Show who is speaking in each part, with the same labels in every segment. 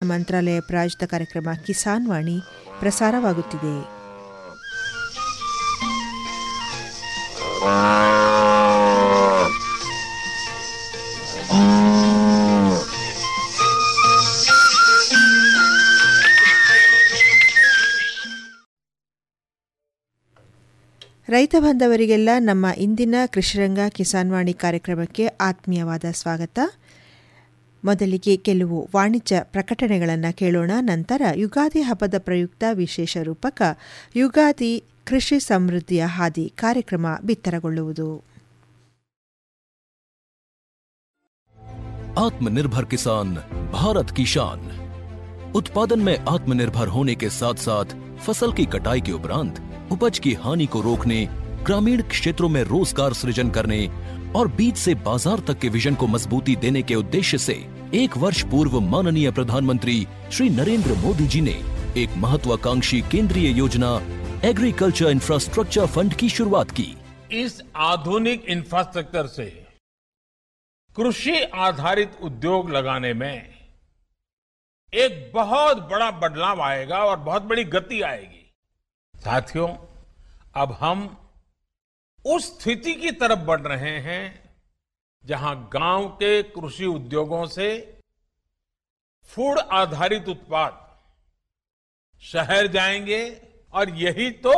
Speaker 1: ಮಂತ್ರಾಲಯ ಪ್ರಾಯೋಜಿತ ಕಾರ್ಯಕ್ರಮ ಕಿಸಾನ್ ವಾಣಿ ಪ್ರಸಾರವಾಗುತ್ತಿದೆ ರೈತ ಬಾಂಧವರಿಗೆಲ್ಲ ನಮ್ಮ ಇಂದಿನ ಕೃಷಿರಂಗ ಕಿಸಾನ್ವಾಣಿ ಕಾರ್ಯಕ್ರಮಕ್ಕೆ ಆತ್ಮೀಯವಾದ ಸ್ವಾಗತ ಮೊದಲಿಗೆ ಕೆಲವು ವಾಣಿಜ್ಯ ಪ್ರಕಟಣೆಗಳನ್ನು ಕೇಳೋಣ ನಂತರ ಯುಗಾದಿ ಹಬ್ಬದ ಪ್ರಯುಕ್ತ ವಿಶೇಷ ರೂಪಕ ಯುಗಾದಿ ಕೃಷಿ ಸಮೃದ್ಧಿಯ ಹಾದಿ ಕಾರ್ಯಕ್ರಮ ಬಿತ್ತರಗೊಳ್ಳುವುದು
Speaker 2: आत्मनिर्भर किसान भारत की शान उत्पादन में आत्मनिर्भर होने के साथ साथ फसल की कटाई के उपरांत उपज की हानि को रोकने ग्रामीण क्षेत्रों में रोजगार सृजन करने और बीज से बाजार तक के विजन को मजबूती देने के उद्देश्य से एक वर्ष पूर्व माननीय प्रधानमंत्री श्री नरेंद्र मोदी जी ने एक महत्वाकांक्षी केंद्रीय योजना एग्रीकल्चर इंफ्रास्ट्रक्चर फंड की शुरुआत की
Speaker 3: इस आधुनिक इंफ्रास्ट्रक्चर से कृषि आधारित उद्योग लगाने में एक बहुत बड़ा बदलाव आएगा और बहुत बड़ी गति आएगी साथियों अब हम उस स्थिति की तरफ बढ़ रहे हैं जहां गांव के कृषि उद्योगों से फूड आधारित उत्पाद शहर जाएंगे और यही तो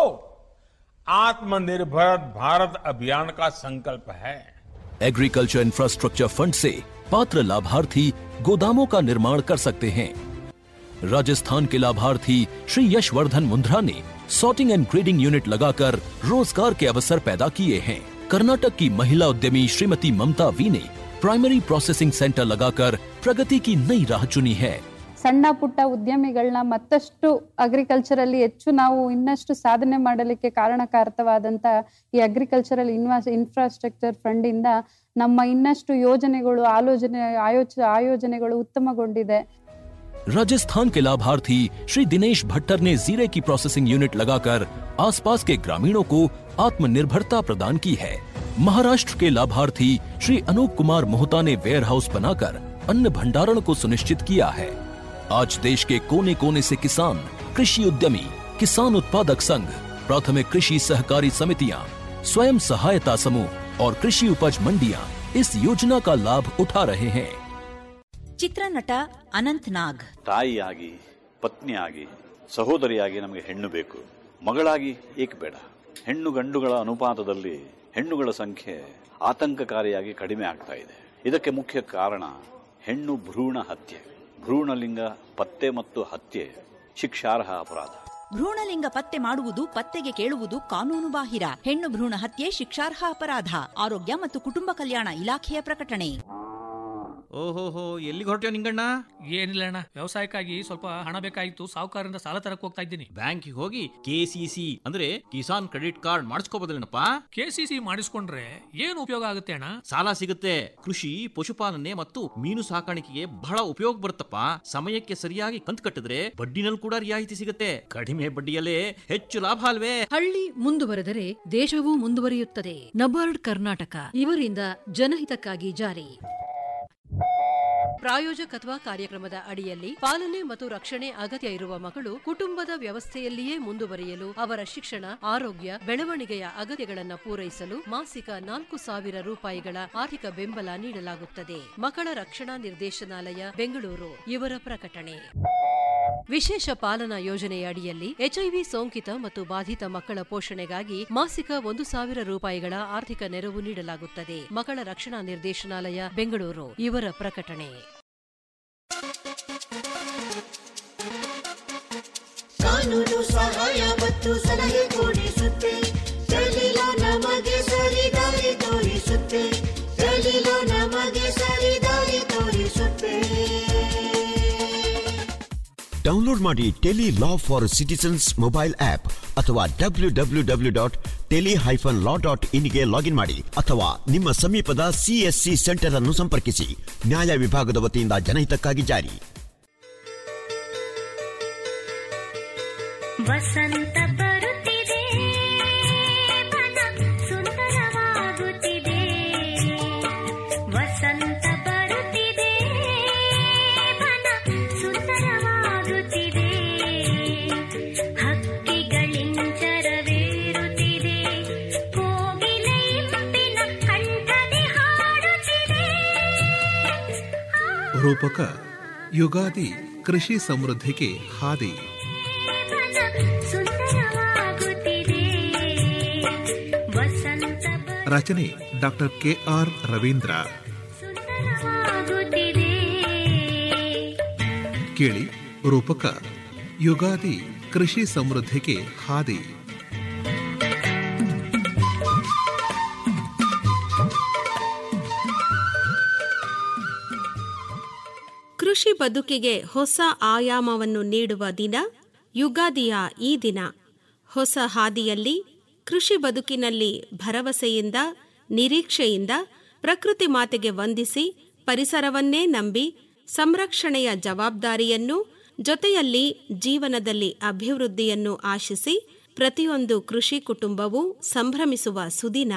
Speaker 3: आत्मनिर्भर भारत अभियान का संकल्प है
Speaker 2: एग्रीकल्चर इंफ्रास्ट्रक्चर फंड से पात्र लाभार्थी गोदामों का निर्माण कर सकते हैं राजस्थान के लाभार्थी श्री यशवर्धन मुंद्रा ने सॉर्टिंग एंड ग्रेडिंग यूनिट लगाकर रोजगार के अवसर पैदा किए हैं कर्नाटक की महिला उद्यमी श्रीमती ममता वी ने प्राइमरी प्रोसेसिंग सेंटर लगाकर प्रगति की नई राह चुनी है
Speaker 4: ಸಣ್ಣ ಪುಟ್ಟ ಉದ್ಯಮಿಗಳನ್ನ ಮತ್ತಷ್ಟು ಅಗ್ರಿಕಲ್ಚರಲ್ಲಿ ಹೆಚ್ಚು ನಾವು ಇನ್ನಷ್ಟು ಸಾಧನೆ ಮಾಡಲಿಕ್ಕೆ ಕಾರಣಕಾರಕವಾದಂತ ಈ ಅಗ್ರಿಕಲ್ಚರಲ್ ಇನ್ವಾಸ್ ಇನ್ಫ್ರಾಸ್ಟ್ರಕ್ಚರ್ ಫಂಡ್ ಇಂದ ನಮ್ಮ ಇನ್ನಷ್ಟು ಯೋಜನೆಗಳು ಆಲೋಚನೆ ಆಯೋಚ ಆಯೋಜನೆಗಳು ಉತ್ತಮಗೊಂಡಿದೆ
Speaker 2: राजस्थान के लाभार्थी श्री दिनेश भट्टर ने जीरे की प्रोसेसिंग यूनिट लगाकर आसपास के ग्रामीणों को आत्मनिर्भरता प्रदान की है महाराष्ट्र के लाभार्थी श्री अनूप कुमार मोहता ने वेयर हाउस बनाकर अन्न भंडारण को सुनिश्चित किया है आज देश के कोने कोने से किसान कृषि उद्यमी किसान उत्पादक संघ प्राथमिक कृषि सहकारी समितियां स्वयं सहायता समूह और कृषि उपज मंडियां इस योजना का लाभ उठा रहे हैं
Speaker 5: ಚಿತ್ರನಟ ಅನಂತ್ ನಾಗ್
Speaker 6: ತಾಯಿಯಾಗಿ ಪತ್ನಿಯಾಗಿ ಸಹೋದರಿಯಾಗಿ ನಮಗೆ ಹೆಣ್ಣು ಬೇಕು ಮಗಳಾಗಿ ಏಕೆ ಬೇಡ ಹೆಣ್ಣು ಗಂಡುಗಳ ಅನುಪಾತದಲ್ಲಿ ಹೆಣ್ಣುಗಳ ಸಂಖ್ಯೆ ಆತಂಕಕಾರಿಯಾಗಿ ಕಡಿಮೆ ಆಗ್ತಾ ಇದೆ ಇದಕ್ಕೆ ಮುಖ್ಯ ಕಾರಣ ಹೆಣ್ಣು ಭ್ರೂಣ ಹತ್ಯೆ ಭ್ರೂಣಲಿಂಗ ಪತ್ತೆ ಮತ್ತು ಹತ್ಯೆ ಶಿಕ್ಷಾರ್ಹ ಅಪರಾಧ
Speaker 5: ಭ್ರೂಣಲಿಂಗ ಪತ್ತೆ ಮಾಡುವುದು ಪತ್ತೆಗೆ ಕೇಳುವುದು ಕಾನೂನು ಬಾಹಿರ ಹೆಣ್ಣು ಭ್ರೂಣ ಹತ್ಯೆ ಶಿಕ್ಷಾರ್ಹ ಅಪರಾಧ ಆರೋಗ್ಯ ಮತ್ತು ಕುಟುಂಬ ಕಲ್ಯಾಣ ಇಲಾಖೆಯ ಪ್ರಕಟಣೆ
Speaker 7: ಓಹೋಹೋ ಎಲ್ಲಿಗೆ ಹೊರಟ್ಯೋ ನಿಂಗಣ್ಣ
Speaker 8: ಏನಿಲ್ಲ ಅಣ್ಣ ವ್ಯವಸಾಯಕ್ಕಾಗಿ ಸ್ವಲ್ಪ ಹಣ ಬೇಕಾಗಿತ್ತು ಸಾಹುಕಾರರಿಂದ ಸಾಲ ತರಕ್ ಹೋಗ್ತಾ ಇದ್ದೀನಿ
Speaker 7: ಬ್ಯಾಂಕಿಗೆ ಹೋಗಿ ಕೆಸಿಸಿ ಅಂದ್ರೆ ಕಿಸಾನ್ ಕ್ರೆಡಿಟ್ ಕಾರ್ಡ್ ಮಾಡಿಸ್ಕೋಬೋದಲ್ಲೇನಪ್ಪ
Speaker 8: ಕೆಸಿಸಿ ಮಾಡಿಸ್ಕೊಂಡ್ರೆ ಏನು ಉಪಯೋಗ ಆಗುತ್ತೆ ಅಣ್ಣ
Speaker 7: ಸಾಲ ಸಿಗುತ್ತೆ ಕೃಷಿ ಪಶುಪಾಲನೆ ಮತ್ತು ಮೀನು ಸಾಕಾಣಿಕೆಗೆ ಬಹಳ ಉಪಯೋಗ ಬರುತ್ತಪ್ಪ ಸಮಯಕ್ಕೆ ಸರಿಯಾಗಿ ಕಂತು ಕಟ್ಟಿದ್ರೆ ಬಡ್ಡಿನಲ್ಲಿ ಕೂಡ ರಿಯಾಯಿತಿ ಸಿಗುತ್ತೆ ಕಡಿಮೆ ಬಡ್ಡಿಯಲ್ಲೇ ಹೆಚ್ಚು ಲಾಭ ಅಲ್ವೇ
Speaker 9: ಹಳ್ಳಿ ಮುಂದುವರೆದರೆ ದೇಶವೂ ಮುಂದುವರಿಯುತ್ತದೆ ನಬಾರ್ಡ್ ಕರ್ನಾಟಕ ಇವರಿಂದ ಜನಹಿತಕ್ಕಾಗಿ ಜಾರಿ ಪ್ರಾಯೋಜಕತ್ವ ಕಾರ್ಯಕ್ರಮದ ಅಡಿಯಲ್ಲಿ ಪಾಲನೆ ಮತ್ತು ರಕ್ಷಣೆ ಅಗತ್ಯ ಇರುವ ಮಕ್ಕಳು ಕುಟುಂಬದ ವ್ಯವಸ್ಥೆಯಲ್ಲಿಯೇ ಮುಂದುವರಿಯಲು ಅವರ ಶಿಕ್ಷಣ ಆರೋಗ್ಯ ಬೆಳವಣಿಗೆಯ ಅಗತ್ಯಗಳನ್ನು ಪೂರೈಸಲು ಮಾಸಿಕ ನಾಲ್ಕು ಸಾವಿರ ರೂಪಾಯಿಗಳ ಆರ್ಥಿಕ ಬೆಂಬಲ ನೀಡಲಾಗುತ್ತದೆ ಮಕ್ಕಳ ರಕ್ಷಣಾ ನಿರ್ದೇಶನಾಲಯ ಬೆಂಗಳೂರು ಇವರ ಪ್ರಕಟಣೆ ವಿಶೇಷ ಪಾಲನಾ ಯೋಜನೆಯ ಅಡಿಯಲ್ಲಿ ಎಚ್ಐವಿ ಸೋಂಕಿತ ಮತ್ತು ಬಾಧಿತ ಮಕ್ಕಳ ಪೋಷಣೆಗಾಗಿ ಮಾಸಿಕ ಒಂದು ಸಾವಿರ ರೂಪಾಯಿಗಳ ಆರ್ಥಿಕ ನೆರವು ನೀಡಲಾಗುತ್ತದೆ ಮಕ್ಕಳ ರಕ್ಷಣಾ ನಿರ್ದೇಶನಾಲಯ ಬೆಂಗಳೂರು ಇವರ ಪ್ರಕಟಣೆ
Speaker 10: ಕಾನೂನು ಸಹಾಯ ಮತ್ತು ಸಲಹೆ ಕೊಡಿಸುತ್ತೆ ದಲಿಲ ನಮಗೆ ಸರಿದಾರಿ ತೋರಿಸುತ್ತೆ ದಲಿಲ ನಮಗೆ ಸರಿದಾರಿ ತೋರಿಸುತ್ತೆ
Speaker 11: ಡೌನ್ಲೋಡ್ ಮಾಡಿ tele law for citizens mobile app ಅಥವಾ W W W dot tele hyphen law dot ಇನ್ಗೆ ಲಾಗಿನ್ ಮಾಡಿ ಅಥವಾ ನಿಮ್ಮ ಸಮೀಪದ ಸಿಎಸ್ಸಿ ಸೆಂಟರ್ ಅನ್ನು ಸಂಪರ್ಕಿಸಿ ನ್ಯಾಯ ವಿಭಾಗದ ವತಿಯಿಂದ ಜನಹಿತಕ್ಕಾಗಿ ಜಾರಿ
Speaker 10: ವಸಂತ ಬರುತ್ತಿದೆ ಮನ ಸುಂದರವಾಗುತ್ತಿದೆ ವಸಂತ ಬರುತ್ತಿದೆ ಮನ ಸುಂದರವಾಗುತ್ತಿದೆ
Speaker 12: ರೂಪಕ ಯುಗಾದಿ ಕೃಷಿ ಸಮೃದ್ಧಿಗೆ ಹಾದಿ
Speaker 10: ಸುಂದರವಾಗುತ್ತಿದೆ ವಸಂತ
Speaker 12: ರಚನೆ ಡಾಕ್ಟರ್ ಕೆ ಆರ್ ರವೀಂದ್ರ
Speaker 10: ಬರುತ್ತಿದೆ
Speaker 12: ಕೇಳಿ ರೂಪಕ ಯುಗಾದಿ ಕೃಷಿ ಸಮೃದ್ಧಿಗೆ ಹಾದಿ
Speaker 13: ಕೃಷಿ ಬದುಕಿಗೆ ಹೊಸ ಆಯಾಮವನ್ನು ನೀಡುವ ದಿನ ಯುಗಾದಿಯ ಈ ದಿನ ಹೊಸ ಹಾದಿಯಲ್ಲಿ ಕೃಷಿ ಬದುಕಿನಲ್ಲಿ ಭರವಸೆಯಿಂದ ನಿರೀಕ್ಷೆಯಿಂದ ಪ್ರಕೃತಿ ಮಾತೆಗೆ ವಂದಿಸಿ ಪರಿಸರವನ್ನೇ ನಂಬಿ ಸಂರಕ್ಷಣೆಯ ಜವಾಬ್ದಾರಿಯನ್ನು ಜೊತೆಯಲ್ಲಿ ಜೀವನದಲ್ಲಿ ಅಭಿವೃದ್ಧಿಯನ್ನು ಆಶಿಸಿ ಪ್ರತಿಯೊಂದು ಕೃಷಿ ಕುಟುಂಬವೂ ಸಂಭ್ರಮಿಸುವ ಸುದಿನ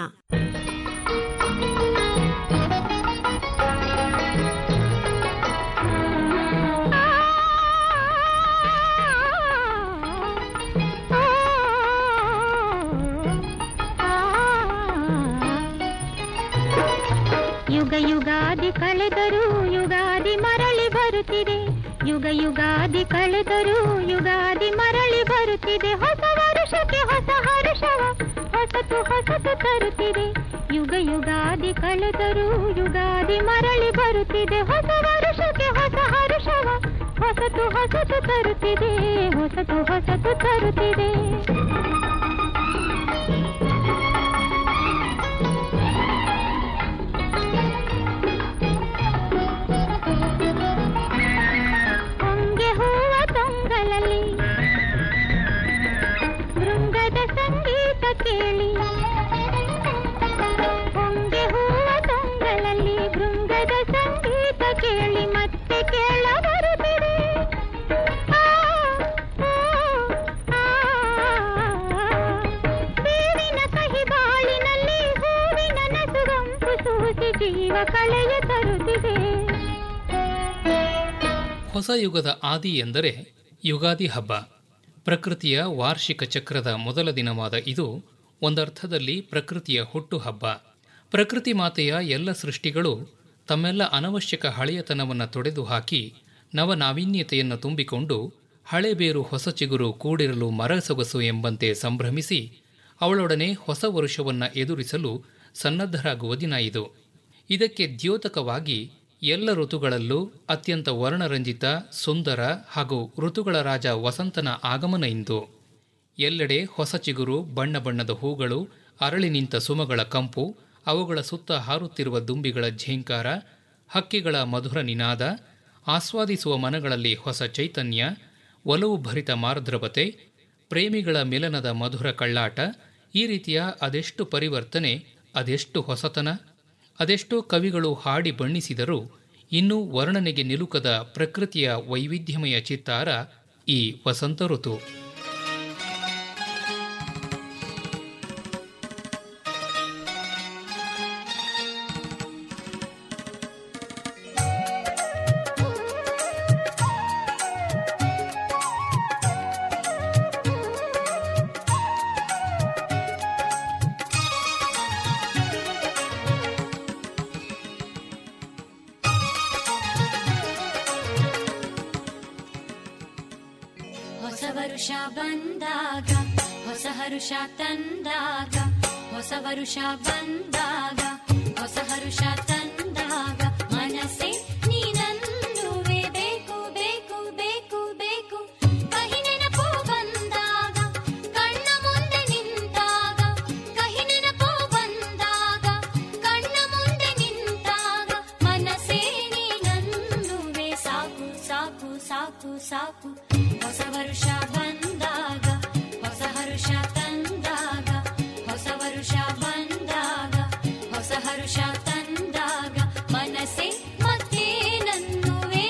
Speaker 10: ಯುಗ ಯುಗಾದಿ ಕಳೆದರೂ ಯುಗಾದಿ ಮರಳಿ ಬರುತ್ತಿದೆ ಯುಗ ಯುಗಾದಿ ಕಳೆದರೂ ಯುಗಾದಿ ಮರಳಿ ಬರುತ್ತಿದೆ ಹೊಸ ವರುಷಕ್ಕೆ ಹೊಸ ಹರುಷವ ಹೊಸತು ಹೊಸತು ತರುತ್ತಿದೆ ಯುಗ ಯುಗಾದಿ ಕಳೆದರೂ ಯುಗಾದಿ ಮರಳಿ ಬರುತ್ತಿದೆ ಹೊಸ ವರುಷಕ್ಕೆ ಹೊಸ ಹರುಷವ ಹೊಸತು ಹೊಸತು ತರುತ್ತಿದೆ ಹೊಸತು ಹೊಸತು ತರುತ್ತಿದೆ ಹೊಂಗೆ ಹೂವ ತೊಂಗಲಲ್ಲಿ ಮೃಂಗದ ಸಂಗೀತ ಕೇಳಿ ಹೊಂಗೆ ಹೂವ ತೊಂಗಲಲ್ಲಿ ಭೃಂಗದ ಸಂಗೀತ ಕೇಳಿ ಮತ್ತೆ ಕೇಳ ಬರುತ್ತಿದೆ ಆ, ಆ, ಆ, ಬೇವಿನ ಕಹಿ ಬಾಳಿನಲ್ಲಿ ಹೂವಿನ ನಸುಗಂಪು ಸೂಸಿ ಜೀವ ಕಳೆಯ ತರುತ್ತಿದೆ
Speaker 14: ಹೊಸ ಯುಗದ ಆದಿ ಎಂದರೆ ಯುಗಾದಿ ಹಬ್ಬ ಪ್ರಕೃತಿಯ ವಾರ್ಷಿಕ ಚಕ್ರದ ಮೊದಲ ದಿನವಾದ ಇದು ಒಂದರ್ಥದಲ್ಲಿ ಪ್ರಕೃತಿಯ ಹುಟ್ಟುಹಬ್ಬ ಪ್ರಕೃತಿ ಮಾತೆಯ ಎಲ್ಲ ಸೃಷ್ಟಿಗಳು ತಮ್ಮೆಲ್ಲ ಅನವಶ್ಯಕ ಹಳೆಯತನವನ್ನು ತೊಡೆದು ಹಾಕಿ ನವನಾವೀನ್ಯತೆಯನ್ನು ತುಂಬಿಕೊಂಡು ಹಳೆ ಬೇರು ಹೊಸ ಚಿಗುರು ಕೂಡಿರಲು ಮರಸೊಗಸು ಎಂಬಂತೆ ಸಂಭ್ರಮಿಸಿ ಅವಳೊಡನೆ ಹೊಸ ವರುಷವನ್ನು ಎದುರಿಸಲು ಸನ್ನದ್ಧರಾಗುವ ದಿನ ಇದು ಇದಕ್ಕೆ ದ್ಯೋತಕವಾಗಿ ಎಲ್ಲ ಋತುಗಳಲ್ಲೂ ಅತ್ಯಂತ ವರ್ಣರಂಜಿತ ಸುಂದರ ಹಾಗೂ ಋತುಗಳ ರಾಜ ವಸಂತನ ಆಗಮನ ಇಂದು ಎಲ್ಲೆಡೆ ಹೊಸ ಚಿಗುರು ಬಣ್ಣ ಬಣ್ಣದ ಹೂಗಳು ಅರಳಿ ನಿಂತ ಸುಮಗಳ ಕಂಪು ಅವುಗಳ ಸುತ್ತ ಹಾರುತ್ತಿರುವ ದುಂಬಿಗಳ ಝೇಂಕಾರ ಹಕ್ಕಿಗಳ ಮಧುರ ನಿನಾದ ಆಸ್ವಾದಿಸುವ ಮನಗಳಲ್ಲಿ ಹೊಸ ಚೈತನ್ಯ ಒಲವು ಭರಿತ ಮಾರ್ದ್ರವತೆ ಪ್ರೇಮಿಗಳ ಮಿಲನದ ಮಧುರ ಕಳ್ಳಾಟ ಈ ರೀತಿಯ ಅದೆಷ್ಟು ಪರಿವರ್ತನೆ ಅದೆಷ್ಟು ಹೊಸತನ ಅದೆಷ್ಟೋ ಕವಿಗಳು ಹಾಡಿ ಬಣ್ಣಿಸಿದರೂ ಇನ್ನೂ ವರ್ಣನೆಗೆ ನಿಲುಕದ ಪ್ರಕೃತಿಯ ವೈವಿಧ್ಯಮಯ ಚಿತ್ತಾರ ಈ ವಸಂತ ಋತು
Speaker 10: ಹೊಸ ವರುಷ ಬಂದಾಗ ಹೊಸ ಹರುಷ ತಂದಾಗ ಹೊಸ ವರುಷ ಬಂದಾಗ ಹೊಸ ಹರುಷ ತಂದಾಗ ಮನಸ್ಸೆ ನೀನನ್ನುವೆ ಬೇಕು ಬೇಕು ಬೇಕು ಬೇಕು ಕಹಿ ನೆನಪು ಬಂದಾಗ ಕಣ್ಣ ಮುಂದೆ ನಿಂತಾಗ ಕಹಿ ನೆನಪು ಬಂದಾಗ ಕಣ್ಣ ಮುಂದೆ ನಿಂತಾಗ ಮನಸ್ಸೇ ನೀನನ್ನುವೆ ಸಾಕು ಸಾಕು ಸಾಕು ಸಾಕು ಹೊಸ ವರುಷ ಬಂದಾಗ ಹೊಸ ಹರುಷ ತಂದಾಗ ಹೊಸ ವರುಷ ಬಂದಾಗ ಹೊಸ ಹರುಷ ತಂದಾಗ ಮನಸ್ಸೇ ಮತ್ತೆ ನನ್ನುವೇ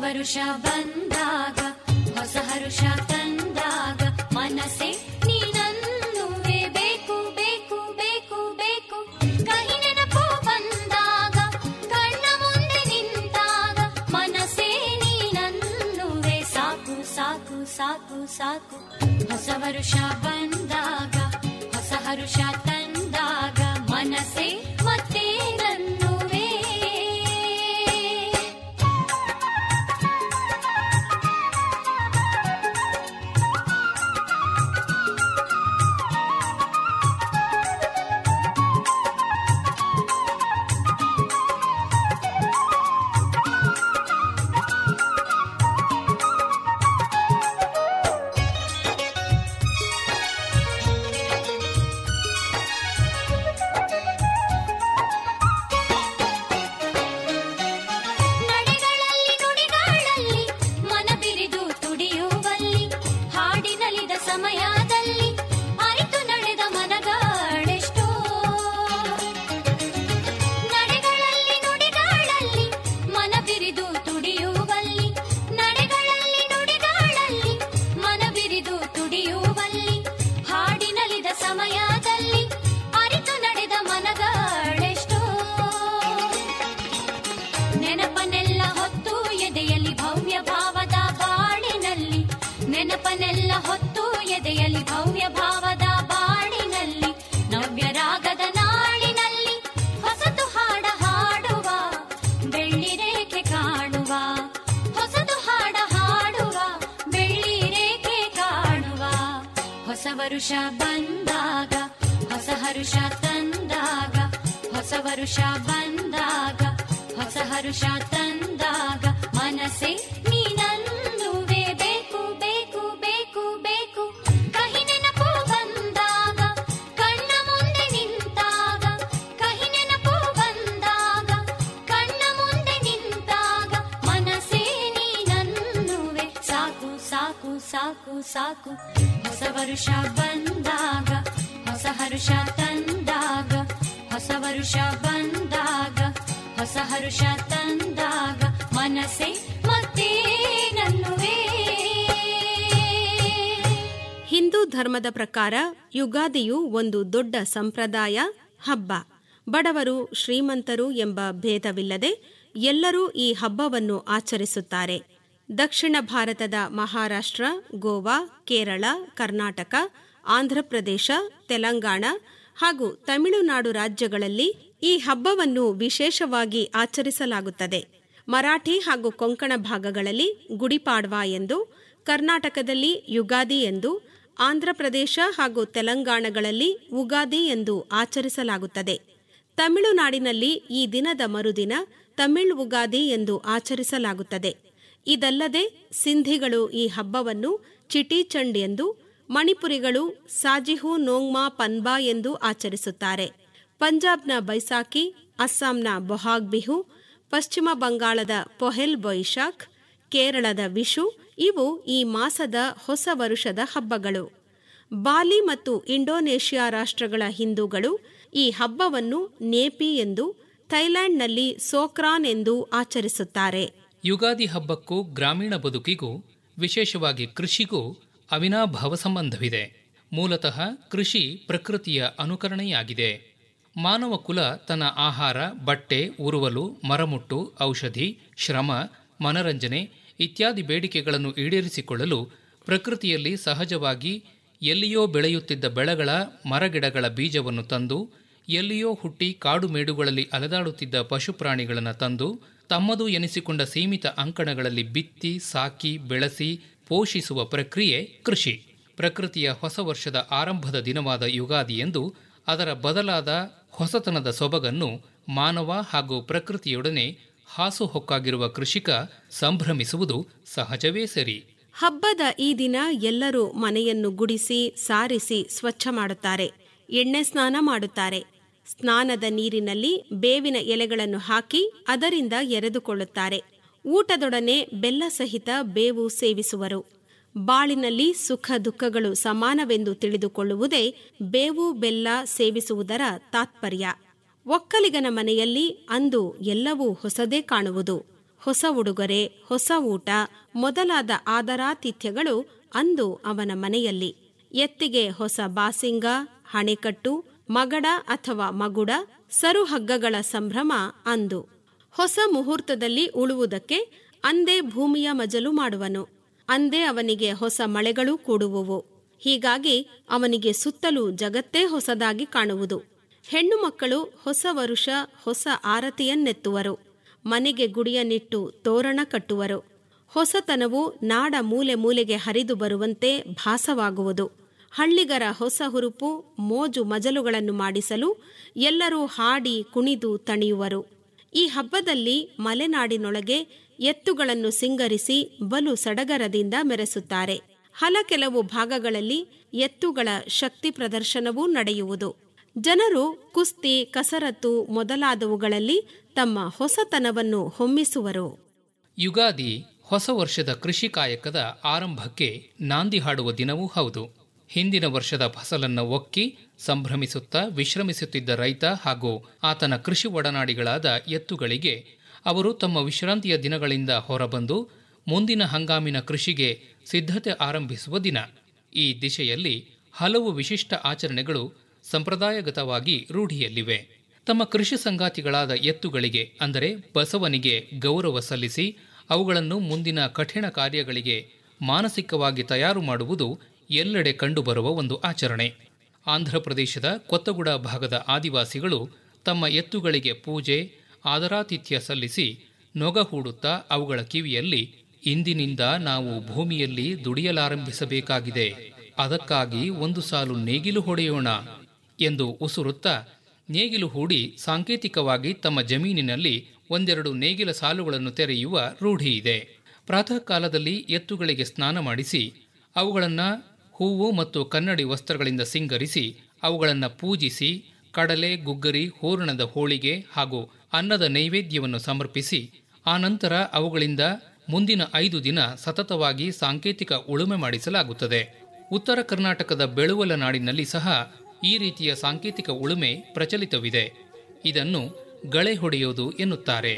Speaker 10: ವರುಷ ಬಂದಾಗ ಹೊಸ ಹರುಷ ತಂದಾಗ ಮನಸ್ಸೆ ನೀನನ್ನುವೆ ಬೇಕು ಬೇಕು ಬೇಕು ಬೇಕು ಕಹಿ ನೆನಪು ಬಂದಾಗ ಕಣ್ಣ ಮುಂದೆ ನಿಂತಾಗ ಮನಸ್ಸೇ ನೀನನ್ನುವೆ ಸಾಕು ಸಾಕು ಸಾಕು ಸಾಕು ಹೊಸ ವರುಷ ಬಂದಾಗ ಹೊಸ ಹರುಷ ತಂದಾಗ ಮನಸ್ಸೇ ಮತ್ತೆ ನನ್ನುವೆ ನಡೆಗಳಲ್ಲಿ ನುಡಿಗಳಲ್ಲಿ ಮನ ಬಿರಿದು ತುಡಿಯುವಲ್ಲಿ ಹಾಡಿನಲಿದ ಸಮಯದಲ್ಲಿ ಅರಿತು ನಡೆದ ಮನಗಳೆಷ್ಟೋ ನಡೆಗಳಲ್ಲಿ ನುಡಿಗಳಲ್ಲಿ ಮನ ಬಿರಿದು ತುಡಿಯುವಲ್ಲಿ ನಡೆಗಳಲ್ಲಿ ನುಡಿಗಳಲ್ಲಿ ಮನ ಬಿರಿದು ತುಡಿಯುವಲ್ಲಿ ಹಾಡಿನಲಿದ ಸಮಯದಲ್ಲಿ ಅರಿತು ನಡೆದ ಮನಗಳೆಷ್ಟೋ ನೆನಪನೆಲ್ಲ ಹೊತ್ತು ಎದೆಯಲ್ಲಿ ಭವ್ಯ ಭಾವದ ಬಾಳಿನಲ್ಲಿ ನೆನಪನೆಲ್ಲ ಹೊತ್ತು ಎದೆಯಲ್ಲಿ ಭವ್ಯ ಭಾವದ ಬಾಳಿನಲ್ಲಿ ನವ್ಯ ರಾಗದ ನಾಳಿನಲ್ಲಿ ಹೊಸತು ಹಾಡ ಹಾಡುವ ಬೆಳ್ಳಿ ರೇಖೆ ಕಾಣುವ ಹೊಸದು ಹಾಡ ಹಾಡುವ ಬೆಳ್ಳಿ ರೇಖೆ ಕಾಣುವ ಹೊಸ ವರುಷ ಬಂದಾಗ ಹೊಸ ಹರುಷ ತಂದಾಗ ಹೊಸ ವರುಷ ಬಂದಾಗ ಹೊಸ ಹರುಷ ತಂದಾಗ ಮನಸ್ಸೆ ನೀನನ್ನುವೆ ಬೇಕು ಬೇಕು ಬೇಕು ಬೇಕು ಕಹಿ ನೆನಪು ಬಂದಾಗ ಕಣ್ಣ ಮುಂದೆ ನಿಂತಾಗ ಕಹಿ ನೆನಪು ಬಂದಾಗ ಕಣ್ಣ ಮುಂದೆ ನಿಂತಾಗ ಮನಸ್ಸೇ ನೀನನ್ನುವೆ ಸಾಕು ಸಾಕು ಸಾಕು ಸಾಕು ಹೊಸ ವರುಷ ಬಂದಾಗ ಹೊಸ ಹರುಷ ತಂದಾಗ ಹೊಸ ವರುಷ ಬಂದಾಗ ಹೊಸ ಹರುಷ ತಂದಾಗ ಮನಸ್ಸೇ ಮತ್ತೆ ನನ್ನುವೇ
Speaker 13: ಹಿಂದೂ ಧರ್ಮದ ಪ್ರಕಾರ ಯುಗಾದಿಯು ಒಂದು ದೊಡ್ಡ ಸಂಪ್ರದಾಯ ಹಬ್ಬ ಬಡವರು ಶ್ರೀಮಂತರು ಎಂಬ ಭೇದವಿಲ್ಲದೆ ಎಲ್ಲರೂ ಈ ಹಬ್ಬವನ್ನು ಆಚರಿಸುತ್ತಾರೆ ದಕ್ಷಿಣ ಭಾರತದ ಮಹಾರಾಷ್ಟ್ರ ಗೋವಾ ಕೇರಳ ಕರ್ನಾಟಕ ಆಂಧ್ರಪ್ರದೇಶ ತೆಲಂಗಾಣ ಹಾಗೂ ತಮಿಳುನಾಡು ರಾಜ್ಯಗಳಲ್ಲಿ ಈ ಹಬ್ಬವನ್ನು ವಿಶೇಷವಾಗಿ ಆಚರಿಸಲಾಗುತ್ತದೆ ಮರಾಠಿ ಹಾಗೂ ಕೊಂಕಣ ಭಾಗಗಳಲ್ಲಿ ಗುಡಿಪಾಡ್ವಾ ಎಂದು ಕರ್ನಾಟಕದಲ್ಲಿ ಯುಗಾದಿ ಎಂದು ಆಂಧ್ರಪ್ರದೇಶ ಹಾಗೂ ತೆಲಂಗಾಣಗಳಲ್ಲಿ ಉಗಾದಿ ಎಂದು ಆಚರಿಸಲಾಗುತ್ತದೆ ತಮಿಳುನಾಡಿನಲ್ಲಿ ಈ ದಿನದ ಮರುದಿನ ತಮಿಳ್ ಉಗಾದಿ ಎಂದು ಆಚರಿಸಲಾಗುತ್ತದೆ ಇದಲ್ಲದೆ ಸಿಂಧಿಗಳು ಈ ಹಬ್ಬವನ್ನು ಚಿಟಿಚಂಡ್ ಎಂದು ಮಣಿಪುರಿಗಳು ಸಾಜಿಹು ನೋಂಗ್ಮಾ ಪನ್ಬಾ ಎಂದು ಆಚರಿಸುತ್ತಾರೆ ಪಂಜಾಬ್ನ ಬೈಸಾಖಿ ಅಸ್ಸಾಂನ ಬೊಹಾಗ್ ಬಿಹು ಪಶ್ಚಿಮ ಬಂಗಾಳದ ಪೊಹೆಲ್ ಬೊಯಿಶಾಖ್ ಕೇರಳದ ವಿಶು ಇವು ಈ ಮಾಸದ ಹೊಸ ವರುಷದ ಹಬ್ಬಗಳು ಬಾಲಿ ಮತ್ತು ಇಂಡೋನೇಷ್ಯಾ ರಾಷ್ಟ್ರಗಳ ಹಿಂದೂಗಳು ಈ ಹಬ್ಬವನ್ನು ನೇಪಿ ಎಂದು ಥೈಲ್ಯಾಂಡ್ನಲ್ಲಿ ಸೋಕ್ರಾನ್ ಎಂದು ಆಚರಿಸುತ್ತಾರೆ
Speaker 14: ಯುಗಾದಿ ಹಬ್ಬಕ್ಕೂ ಗ್ರಾಮೀಣ ಬದುಕಿಗೂ ವಿಶೇಷವಾಗಿ ಕೃಷಿಗೂ ಅವಿನಾಭಾವ ಸಂಬಂಧವಿದೆ ಮೂಲತಃ ಕೃಷಿ ಪ್ರಕೃತಿಯ ಅನುಕರಣೆಯಾಗಿದೆ ಮಾನವ ಕುಲ ತನ್ನ ಆಹಾರ ಬಟ್ಟೆ ಉರುವಲು ಮರಮುಟ್ಟು ಔಷಧಿ ಶ್ರಮ ಮನರಂಜನೆ ಇತ್ಯಾದಿ ಬೇಡಿಕೆಗಳನ್ನು ಈಡೇರಿಸಿಕೊಳ್ಳಲು ಪ್ರಕೃತಿಯಲ್ಲಿ ಸಹಜವಾಗಿ ಎಲ್ಲಿಯೋ ಬೆಳೆಯುತ್ತಿದ್ದ ಬೆಳೆಗಳ ಮರಗಿಡಗಳ ಬೀಜವನ್ನು ತಂದು ಎಲ್ಲಿಯೋ ಹುಟ್ಟಿ ಕಾಡು ಮೇಡುಗಳಲ್ಲಿ ಅಲೆದಾಡುತ್ತಿದ್ದ ಪಶುಪ್ರಾಣಿಗಳನ್ನು ತಂದು ತಮ್ಮದು ಎನಿಸಿಕೊಂಡ ಸೀಮಿತ ಅಂಕಣಗಳಲ್ಲಿ ಬಿತ್ತಿ ಸಾಕಿ ಬೆಳೆಸಿ ಪೋಷಿಸುವ ಪ್ರಕ್ರಿಯೆ ಕೃಷಿ ಪ್ರಕೃತಿಯ ಹೊಸ ವರ್ಷದ ಆರಂಭದ ದಿನವಾದ ಯುಗಾದಿ ಎಂದು ಅದರ ಬದಲಾದ ಹೊಸತನದ ಸೊಬಗನ್ನು ಮಾನವ ಹಾಗೂ ಪ್ರಕೃತಿಯೊಡನೆ ಹಾಸುಹೊಕ್ಕಾಗಿರುವ ಕೃಷಿಕ ಸಂಭ್ರಮಿಸುವುದು ಸಹಜವೇ ಸರಿ
Speaker 13: ಹಬ್ಬದ ಈ ದಿನ ಎಲ್ಲರೂ ಮನೆಯನ್ನು ಗುಡಿಸಿ ಸಾರಿಸಿ ಸ್ವಚ್ಛ ಮಾಡುತ್ತಾರೆ ಎಣ್ಣೆ ಸ್ನಾನ ಮಾಡುತ್ತಾರೆ ಸ್ನಾನದ ನೀರಿನಲ್ಲಿ ಬೇವಿನ ಎಲೆಗಳನ್ನು ಹಾಕಿ ಅದರಿಂದ ಎರೆದುಕೊಳ್ಳುತ್ತಾರೆ ಊಟದೊಡನೆ ಬೆಲ್ಲ ಸಹಿತ ಬೇವು ಸೇವಿಸುವರು ಬಾಳಿನಲ್ಲಿ ಸುಖ ದುಃಖಗಳು ಸಮಾನವೆಂದು ತಿಳಿದುಕೊಳ್ಳುವುದೇ ಬೇವು ಬೆಲ್ಲ ಸೇವಿಸುವುದರ ತಾತ್ಪರ್ಯ ಒಕ್ಕಲಿಗನ ಮನೆಯಲ್ಲಿ ಅಂದು ಎಲ್ಲವೂ ಹೊಸದೇ ಕಾಣುವುದು ಹೊಸ ಉಡುಗೊರೆ ಹೊಸ ಊಟ ಮೊದಲಾದ ಆದರಾತಿಥ್ಯಗಳು ಅಂದು ಅವನ ಮನೆಯಲ್ಲಿ ಎತ್ತಿಗೆ ಹೊಸ ಬಾಸಿಂಗ ಹಣೆಕಟ್ಟು ಮಗಡ ಅಥವಾ ಮಗುಡ ಸರುಹಗ್ಗಗಳ ಸಂಭ್ರಮ ಅಂದು ಹೊಸ ಮುಹೂರ್ತದಲ್ಲಿ ಉಳುವುದಕ್ಕೆ ಅಂದೇ ಭೂಮಿಯ ಮಜಲು ಮಾಡುವನು ಅಂದೇ ಅವನಿಗೆ ಹೊಸ ಮಳೆಗಳೂ ಕೂಡುವುವು ಹೀಗಾಗಿ ಅವನಿಗೆ ಸುತ್ತಲೂ ಜಗತ್ತೇ ಹೊಸದಾಗಿ ಕಾಣುವುದು ಹೆಣ್ಣು ಮಕ್ಕಳು ಹೊಸ ವರುಷ ಹೊಸ ಆರತಿಯನ್ನೆತ್ತುವರು ಮನೆಗೆ ಗುಡಿಯನ್ನಿಟ್ಟು ತೋರಣ ಕಟ್ಟುವರು ಹೊಸತನವು ನಾಡ ಮೂಲೆ ಮೂಲೆಗೆ ಹರಿದು ಬರುವಂತೆ ಭಾಸವಾಗುವುದು ಹಳ್ಳಿಗರ ಹೊಸ ಹುರುಪು ಮೋಜು ಮಜಲುಗಳನ್ನು ಮಾಡಿಸಲು ಎಲ್ಲರೂ ಹಾಡಿ ಕುಣಿದು ತಣಿಯುವರು ಈ ಹಬ್ಬದಲ್ಲಿ ಮಲೆನಾಡಿನೊಳಗೆ ಎತ್ತುಗಳನ್ನು ಸಿಂಗರಿಸಿ ಬಲು ಸಡಗರದಿಂದ ಮೆರೆಸುತ್ತಾರೆ ಹಲ ಕೆಲವು ಭಾಗಗಳಲ್ಲಿ ಎತ್ತುಗಳ ಶಕ್ತಿ ಪ್ರದರ್ಶನವೂ ನಡೆಯುವುದು ಜನರು ಕುಸ್ತಿ ಕಸರತ್ತು ಮೊದಲಾದವುಗಳಲ್ಲಿ ತಮ್ಮ ಹೊಸತನವನ್ನು ಹೊಮ್ಮಿಸುವರು
Speaker 14: ಯುಗಾದಿ ಹೊಸ ವರ್ಷದ ಕೃಷಿ ಕಾಯಕದ ಆರಂಭಕ್ಕೆ ನಾಂದಿ ಹಾಡುವ ದಿನವೂ ಹೌದು ಹಿಂದಿನ ವರ್ಷದ ಫಸಲನ್ನು ಒಕ್ಕಿ ಸಂಭ್ರಮಿಸುತ್ತಾ ವಿಶ್ರಮಿಸುತ್ತಿದ್ದ ರೈತ ಹಾಗೂ ಆತನ ಕೃಷಿ ಒಡನಾಡಿಗಳಾದ ಎತ್ತುಗಳಿಗೆ ಅವರು ತಮ್ಮ ವಿಶ್ರಾಂತಿಯ ದಿನಗಳಿಂದ ಹೊರಬಂದು ಮುಂದಿನ ಹಂಗಾಮಿನ ಕೃಷಿಗೆ ಸಿದ್ಧತೆ ಆರಂಭಿಸುವ ದಿನ ಈ ದಿಶೆಯಲ್ಲಿ ಹಲವು ವಿಶಿಷ್ಟ ಆಚರಣೆಗಳು ಸಂಪ್ರದಾಯಗತವಾಗಿ ರೂಢಿಯಲ್ಲಿವೆ ತಮ್ಮ ಕೃಷಿ ಸಂಗಾತಿಗಳಾದ ಎತ್ತುಗಳಿಗೆ ಅಂದರೆ ಬಸವನಿಗೆ ಗೌರವ ಸಲ್ಲಿಸಿ ಅವುಗಳನ್ನು ಮುಂದಿನ ಕಠಿಣ ಕಾರ್ಯಗಳಿಗೆ ಮಾನಸಿಕವಾಗಿ ತಯಾರು ಮಾಡುವುದು ಎಲ್ಲೆಡೆ ಕಂಡುಬರುವ ಒಂದು ಆಚರಣೆ ಆಂಧ್ರಪ್ರದೇಶದ ಕೊತ್ತಗುಡ ಭಾಗದ ಆದಿವಾಸಿಗಳು ತಮ್ಮ ಎತ್ತುಗಳಿಗೆ ಪೂಜೆ ಆದರಾತಿಥ್ಯ ಸಲ್ಲಿಸಿ ನೊಗ ಹೂಡುತ್ತಾ ಅವುಗಳ ಕಿವಿಯಲ್ಲಿ ಇಂದಿನಿಂದ ನಾವು ಭೂಮಿಯಲ್ಲಿ ದುಡಿಯಲಾರಂಭಿಸಬೇಕಾಗಿದೆ ಅದಕ್ಕಾಗಿ ಒಂದು ಸಾಲು ನೇಗಿಲು ಹೊಡೆಯೋಣ ಎಂದು ಉಸುರುತ್ತಾ ನೇಗಿಲು ಹೂಡಿ ಸಾಂಕೇತಿಕವಾಗಿ ತಮ್ಮ ಜಮೀನಿನಲ್ಲಿ ಒಂದೆರಡು ನೇಗಿಲ ಸಾಲುಗಳನ್ನು ತೆರೆಯುವ ರೂಢಿ ಇದೆ ಪ್ರಾತಃ ಕಾಲದಲ್ಲಿ ಎತ್ತುಗಳಿಗೆ ಸ್ನಾನ ಮಾಡಿಸಿ ಅವುಗಳನ್ನು ಹೂವು ಮತ್ತು ಕನ್ನಡಿ ವಸ್ತ್ರಗಳಿಂದ ಸಿಂಗರಿಸಿ ಅವುಗಳನ್ನು ಪೂಜಿಸಿ ಕಡಲೆ ಗುಗ್ಗರಿ ಹೂರಣದ ಹೋಳಿಗೆ ಹಾಗೂ ಅನ್ನದ ನೈವೇದ್ಯವನ್ನು ಸಮರ್ಪಿಸಿ ಆನಂತರ ಅವುಗಳಿಂದ ಮುಂದಿನ ಐದು ದಿನ ಸತತವಾಗಿ ಸಾಂಕೇತಿಕ ಉಳುಮೆ ಮಾಡಿಸಲಾಗುತ್ತದೆ ಉತ್ತರ ಕರ್ನಾಟಕದ ಬೆಳುವಲ ನಾಡಿನಲ್ಲಿ ಸಹ ಈ ರೀತಿಯ ಸಾಂಕೇತಿಕ ಉಳುಮೆ ಪ್ರಚಲಿತವಿದೆ ಇದನ್ನು ಗಳೆ ಹೊಡೆಯುವುದು ಎನ್ನುತ್ತಾರೆ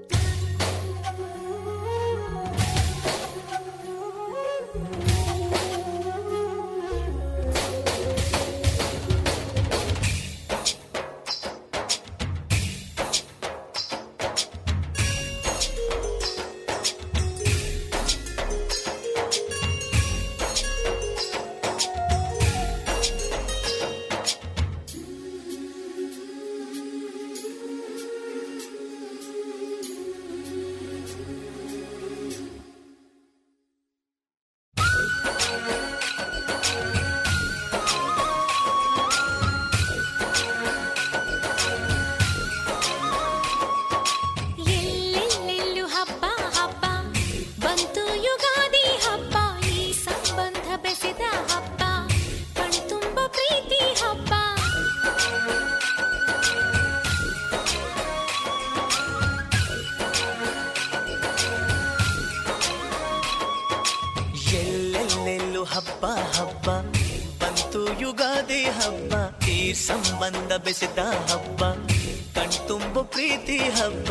Speaker 10: ಎಲ್ಲೆಲ್ಲೆಲ್ಲೂ ಹಬ್ಬ ಹಬ್ಬ ಬಂತು ಯುಗಾದಿ ಹಬ್ಬ ಈ ಸಂಬಂಧ ಬೆಸೆದ ಹಬ್ಬ ಕಣ್ತುಂಬ ಪ್ರೀತಿ ಹಬ್ಬ
Speaker 15: ಎಲ್ಲೆಲ್ಲೆಲ್ಲೂ ಹಬ್ಬ ಹಬ್ಬ ಬಂತು ಯುಗಾದಿ ಹಬ್ಬ ಈ ಸಂಬಂಧ ಬೆಸೆದ ಹಬ್ಬ ಕಣ್ತುಂಬು ಪ್ರೀತಿ ಹಬ್ಬ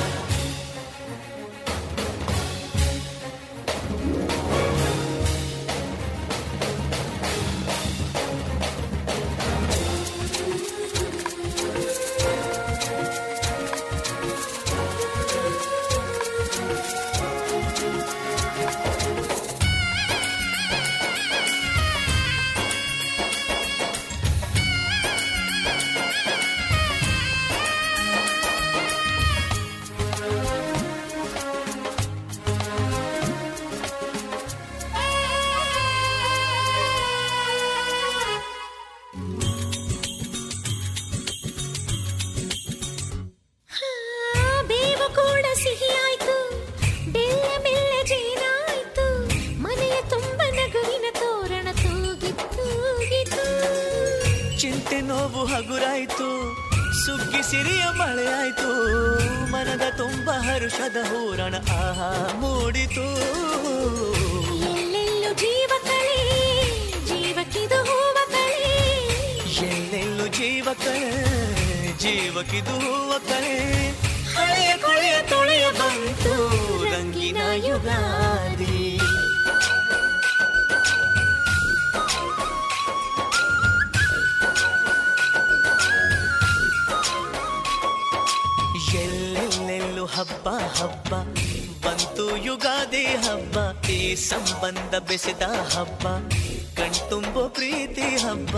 Speaker 10: ಆ, ಬೇವು ಕೂಡ ಸಿಹಿಯಾಯ್ತು ಬೆಲ್ಲ ಬೆಲ್ಲ ಜೇನಾಯ್ತು ಮನೆಯ ತುಂಬ ನಗುವಿನ ತೋರಣ ತೂಗಿತ್ತು ತೂಗಿತು
Speaker 15: ಚಿಂತೆ ನೋವು ಹಗುರಾಯ್ತು ಸುಗ್ಗಿ ಸಿರಿಯ ಮಳೆಯಾಯ್ತು ಮನದ ತುಂಬ ಹರುಷದ ಹೂರಣ ಆಹಾ ಮೂಡಿತು
Speaker 10: ಎಲ್ಲೆಲ್ಲೂ ಜೀವ ಕಳೆ ಜೀವಕ್ಕಿದು ಹೂವ ಕಳೆ
Speaker 15: ಎಲ್ಲೆಲ್ಲೂ ಜೀವ ಕಳೆ ಜೀವಕ್ಕಿದು ಹೂವ ಕಳೆ ಹಳೆಯ ಕೊಳೆಯ ತೊಳೆಯ ಬಂತ ಬಂತು ರಂಗಿನ ಯುಗಾದಿ ಎಲ್ಲೆಲ್ಲೆಲ್ಲೂ ಹಬ್ಬ ಹಬ್ಬ ಬಂತು ಯುಗಾದಿ ಹಬ್ಬ ಈ ಸಂಬಂಧ ಬೆಸೆದ ಹಬ್ಬ ಕಣ್ತುಂಬೋ ಪ್ರೀತಿ ಹಬ್ಬ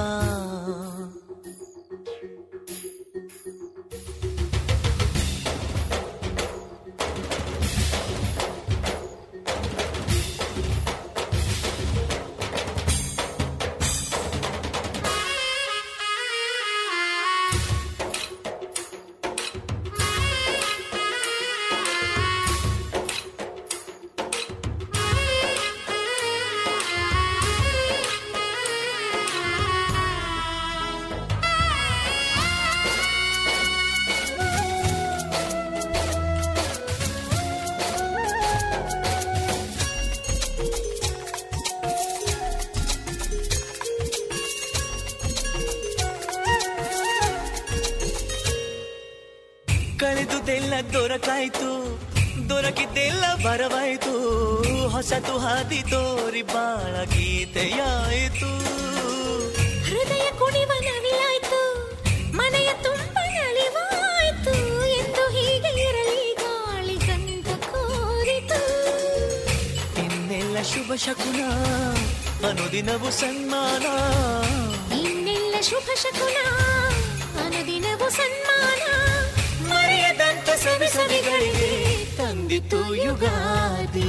Speaker 15: ಕಳೆದುದೆಲ್ಲ ದೊರಕಾಯ್ತು ದೊರಕಿದ್ದೆಲ್ಲ ಬರವಾಯ್ತು ಹೊಸತು ಹಾದಿ ತೋರಿ ಬಾಳ ಗೀತೆಯಾಯಿತು
Speaker 10: ಹೃದಯ ಕುಣಿವ ನವಿಲಾಯ್ತು ಮನೆಯ ತುಂಬ ನಲಿವಾಯ್ತು ಎಂದು ಹೀಗೆ ಇರಲಿ ಗಾಳಿ ಗಂಧ ಕೋರಿತು
Speaker 15: ಇನ್ನೆಲ್ಲ ಶುಭ ಶಕುನ ಅನುದಿನವು ಸನ್ಮಾನ
Speaker 10: ಇನ್ನೆಲ್ಲ ಶುಭ ಶಕುನ ಅನುದಿನವು ಸನ್ಮಾನ
Speaker 15: ಮರೆಯದಂತ ಸವಿ ಸವಿಗಳಿಗೆ ತಂದಿತು ಯುಗಾದಿ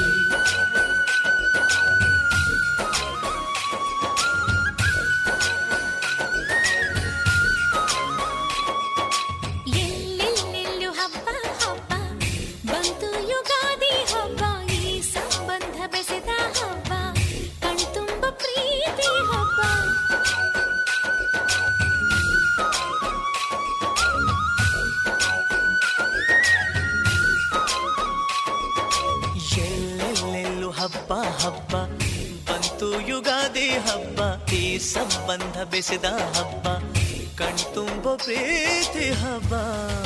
Speaker 10: ಎಲ್ಲೆಲ್ಲೆಲ್ಲೂ ಹಬ್ಬ ಹಬ್ಬ ಬಂತು ಯುಗಾದಿ ಹಬ್ಬ ಈ ಸಂಬಂಧ ಬೆಸೆದ ಹಬ್ಬ ಕಣ್ತುಂಬ ಪ್ರೀತಿ ಹಬ್ಬ
Speaker 15: ಎಲ್ಲೆಲ್ಲೆಲ್ಲೂ ಹಬ್ಬ ಹಬ್ಬ ಬಂತು ಯುಗಾದಿ ಹಬ್ಬ ಈ ಸಂಬಂಧ ಬೆಸೆದ ಹಬ್ಬ ಕಣ್ತುಂಬ ಪ್ರೀತಿ ಹಬ್ಬ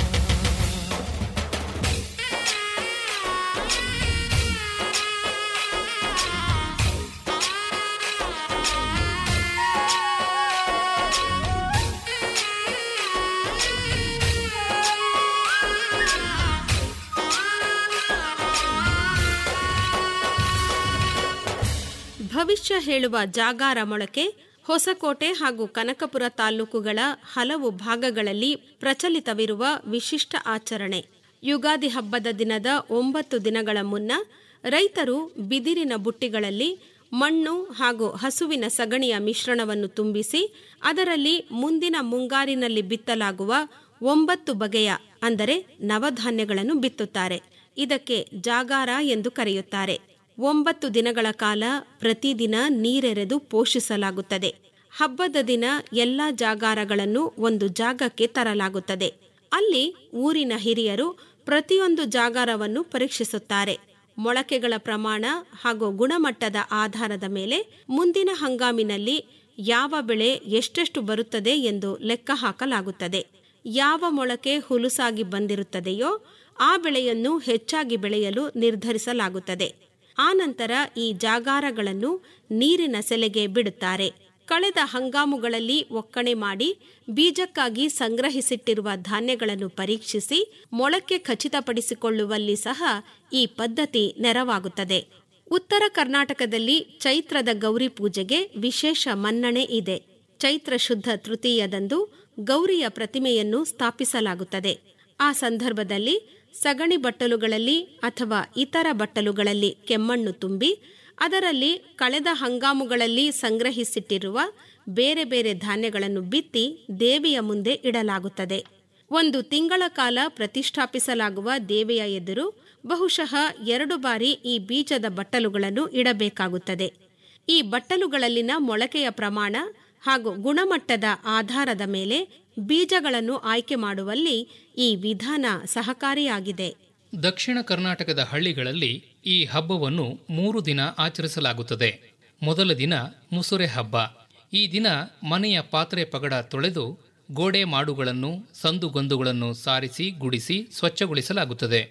Speaker 13: ಭವಿಷ್ಯ ಹೇಳುವ ಜಾಗಾರ ಮೊಳಕೆ ಹೊಸಕೋಟೆ ಹಾಗೂ ಕನಕಪುರ ತಾಲೂಕುಗಳ ಹಲವು ಭಾಗಗಳಲ್ಲಿ ಪ್ರಚಲಿತವಿರುವ ವಿಶಿಷ್ಟ ಆಚರಣೆ ಯುಗಾದಿ ಹಬ್ಬದ ದಿನದ ಒಂಬತ್ತು ದಿನಗಳ ಮುನ್ನ ರೈತರು ಬಿದಿರಿನ ಬುಟ್ಟಿಗಳಲ್ಲಿ ಮಣ್ಣು ಹಾಗೂ ಹಸುವಿನ ಸಗಣಿಯ ಮಿಶ್ರಣವನ್ನು ತುಂಬಿಸಿ ಅದರಲ್ಲಿ ಮುಂದಿನ ಮುಂಗಾರಿನಲ್ಲಿ ಬಿತ್ತಲಾಗುವ ಒಂಬತ್ತು ಬಗೆಯ ಅಂದರೆ ನವಧಾನ್ಯಗಳನ್ನು ಬಿತ್ತುತ್ತಾರೆ ಇದಕ್ಕೆ ಜಾಗಾರ ಎಂದು ಕರೆಯುತ್ತಾರೆ ಒಂಬತ್ತು ದಿನಗಳ ಕಾಲ ಪ್ರತಿದಿನ ನೀರೆರೆದು ಪೋಷಿಸಲಾಗುತ್ತದೆ ಹಬ್ಬದ ದಿನ ಎಲ್ಲ ಜಾಗಾರಗಳನ್ನು ಒಂದು ಜಾಗಕ್ಕೆ ತರಲಾಗುತ್ತದೆ ಅಲ್ಲಿ ಊರಿನ ಹಿರಿಯರು ಪ್ರತಿಯೊಂದು ಜಾಗಾರವನ್ನು ಪರೀಕ್ಷಿಸುತ್ತಾರೆ ಮೊಳಕೆಗಳ ಪ್ರಮಾಣ ಹಾಗೂ ಗುಣಮಟ್ಟದ ಆಧಾರದ ಮೇಲೆ ಮುಂದಿನ ಹಂಗಾಮಿನಲ್ಲಿ ಯಾವ ಬೆಳೆ ಎಷ್ಟೆಷ್ಟು ಬರುತ್ತದೆ ಎಂದು ಲೆಕ್ಕ ಹಾಕಲಾಗುತ್ತದೆ ಯಾವ ಮೊಳಕೆ ಹುಲುಸಾಗಿ ಬಂದಿರುತ್ತದೆಯೋ ಆ ಬೆಳೆಯನ್ನು ಹೆಚ್ಚಾಗಿ ಬೆಳೆಯಲು ನಿರ್ಧರಿಸಲಾಗುತ್ತದೆ ಆನಂತರ ಈ ಜಾಗಾರಗಳನ್ನು ನೀರಿನ ಸೆಲೆಗೆ ಬಿಡುತ್ತಾರೆ ಕಳೆದ ಹಂಗಾಮುಗಳಲ್ಲಿ ಒಕ್ಕಣೆ ಮಾಡಿ ಬೀಜಕ್ಕಾಗಿ ಸಂಗ್ರಹಿಸಿಟ್ಟಿರುವ ಧಾನ್ಯಗಳನ್ನು ಪರೀಕ್ಷಿಸಿ ಮೊಳಕೆ ಖಚಿತಪಡಿಸಿಕೊಳ್ಳುವಲ್ಲಿ ಸಹ ಈ ಪದ್ಧತಿ ನೆರವಾಗುತ್ತದೆ ಉತ್ತರ ಕರ್ನಾಟಕದಲ್ಲಿ ಚೈತ್ರದ ಗೌರಿ ಪೂಜೆಗೆ ವಿಶೇಷ ಮನ್ನಣೆ ಇದೆ ಚೈತ್ರ ಶುದ್ಧ ತೃತೀಯದಂದು ಗೌರಿಯ ಪ್ರತಿಮೆಯನ್ನು ಸ್ಥಾಪಿಸಲಾಗುತ್ತದೆ ಆ ಸಂದರ್ಭದಲ್ಲಿ ಸಗಣಿ ಬಟ್ಟಲುಗಳಲ್ಲಿ ಅಥವಾ ಇತರ ಬಟ್ಟಲುಗಳಲ್ಲಿ ಕೆಮ್ಮಣ್ಣು ತುಂಬಿ ಅದರಲ್ಲಿ ಕಳೆದ ಹಂಗಾಮುಗಳಲ್ಲಿ ಸಂಗ್ರಹಿಸಿಟ್ಟಿರುವ ಬೇರೆ ಬೇರೆ ಧಾನ್ಯಗಳನ್ನು ಬಿತ್ತಿ ದೇವಿಯ ಮುಂದೆ ಇಡಲಾಗುತ್ತದೆ ಒಂದು ತಿಂಗಳ ಕಾಲ ಪ್ರತಿಷ್ಠಾಪಿಸಲಾಗುವ ದೇವಿಯ ಎದುರು ಬಹುಶಃ ಎರಡು ಬಾರಿ ಈ ಬೀಜದ ಬಟ್ಟಲುಗಳನ್ನು ಇಡಬೇಕಾಗುತ್ತದೆ ಈ ಬಟ್ಟಲುಗಳಲ್ಲಿನ ಮೊಳಕೆಯ ಪ್ರಮಾಣ ಹಾಗೂ ಗುಣಮಟ್ಟದ ಆಧಾರದ ಮೇಲೆ ಬೀಜಗಳನ್ನು ಆಯ್ಕೆ ಮಾಡುವಲ್ಲಿ ಈ ವಿಧಾನ ಸಹಕಾರಿಯಾಗಿದೆ
Speaker 14: ದಕ್ಷಿಣ ಕರ್ನಾಟಕದ ಹಳ್ಳಿಗಳಲ್ಲಿ ಈ ಹಬ್ಬವನ್ನು ಮೂರು ದಿನ ಆಚರಿಸಲಾಗುತ್ತದೆ ಮೊದಲ ದಿನ ಮುಸುರೆ ಹಬ್ಬ ಈ ದಿನ ಮನೆಯ ಪಾತ್ರೆ ಪಗಡ ತೊಳೆದು ಗೋಡೆ ಮಾಡುಗಳನ್ನು ಸಂದುಗೊಂದುಗಳನ್ನು ಸಾರಿಸಿ ಗುಡಿಸಿ ಸ್ವಚ್ಛಗೊಳಿಸಲಾಗುತ್ತದೆ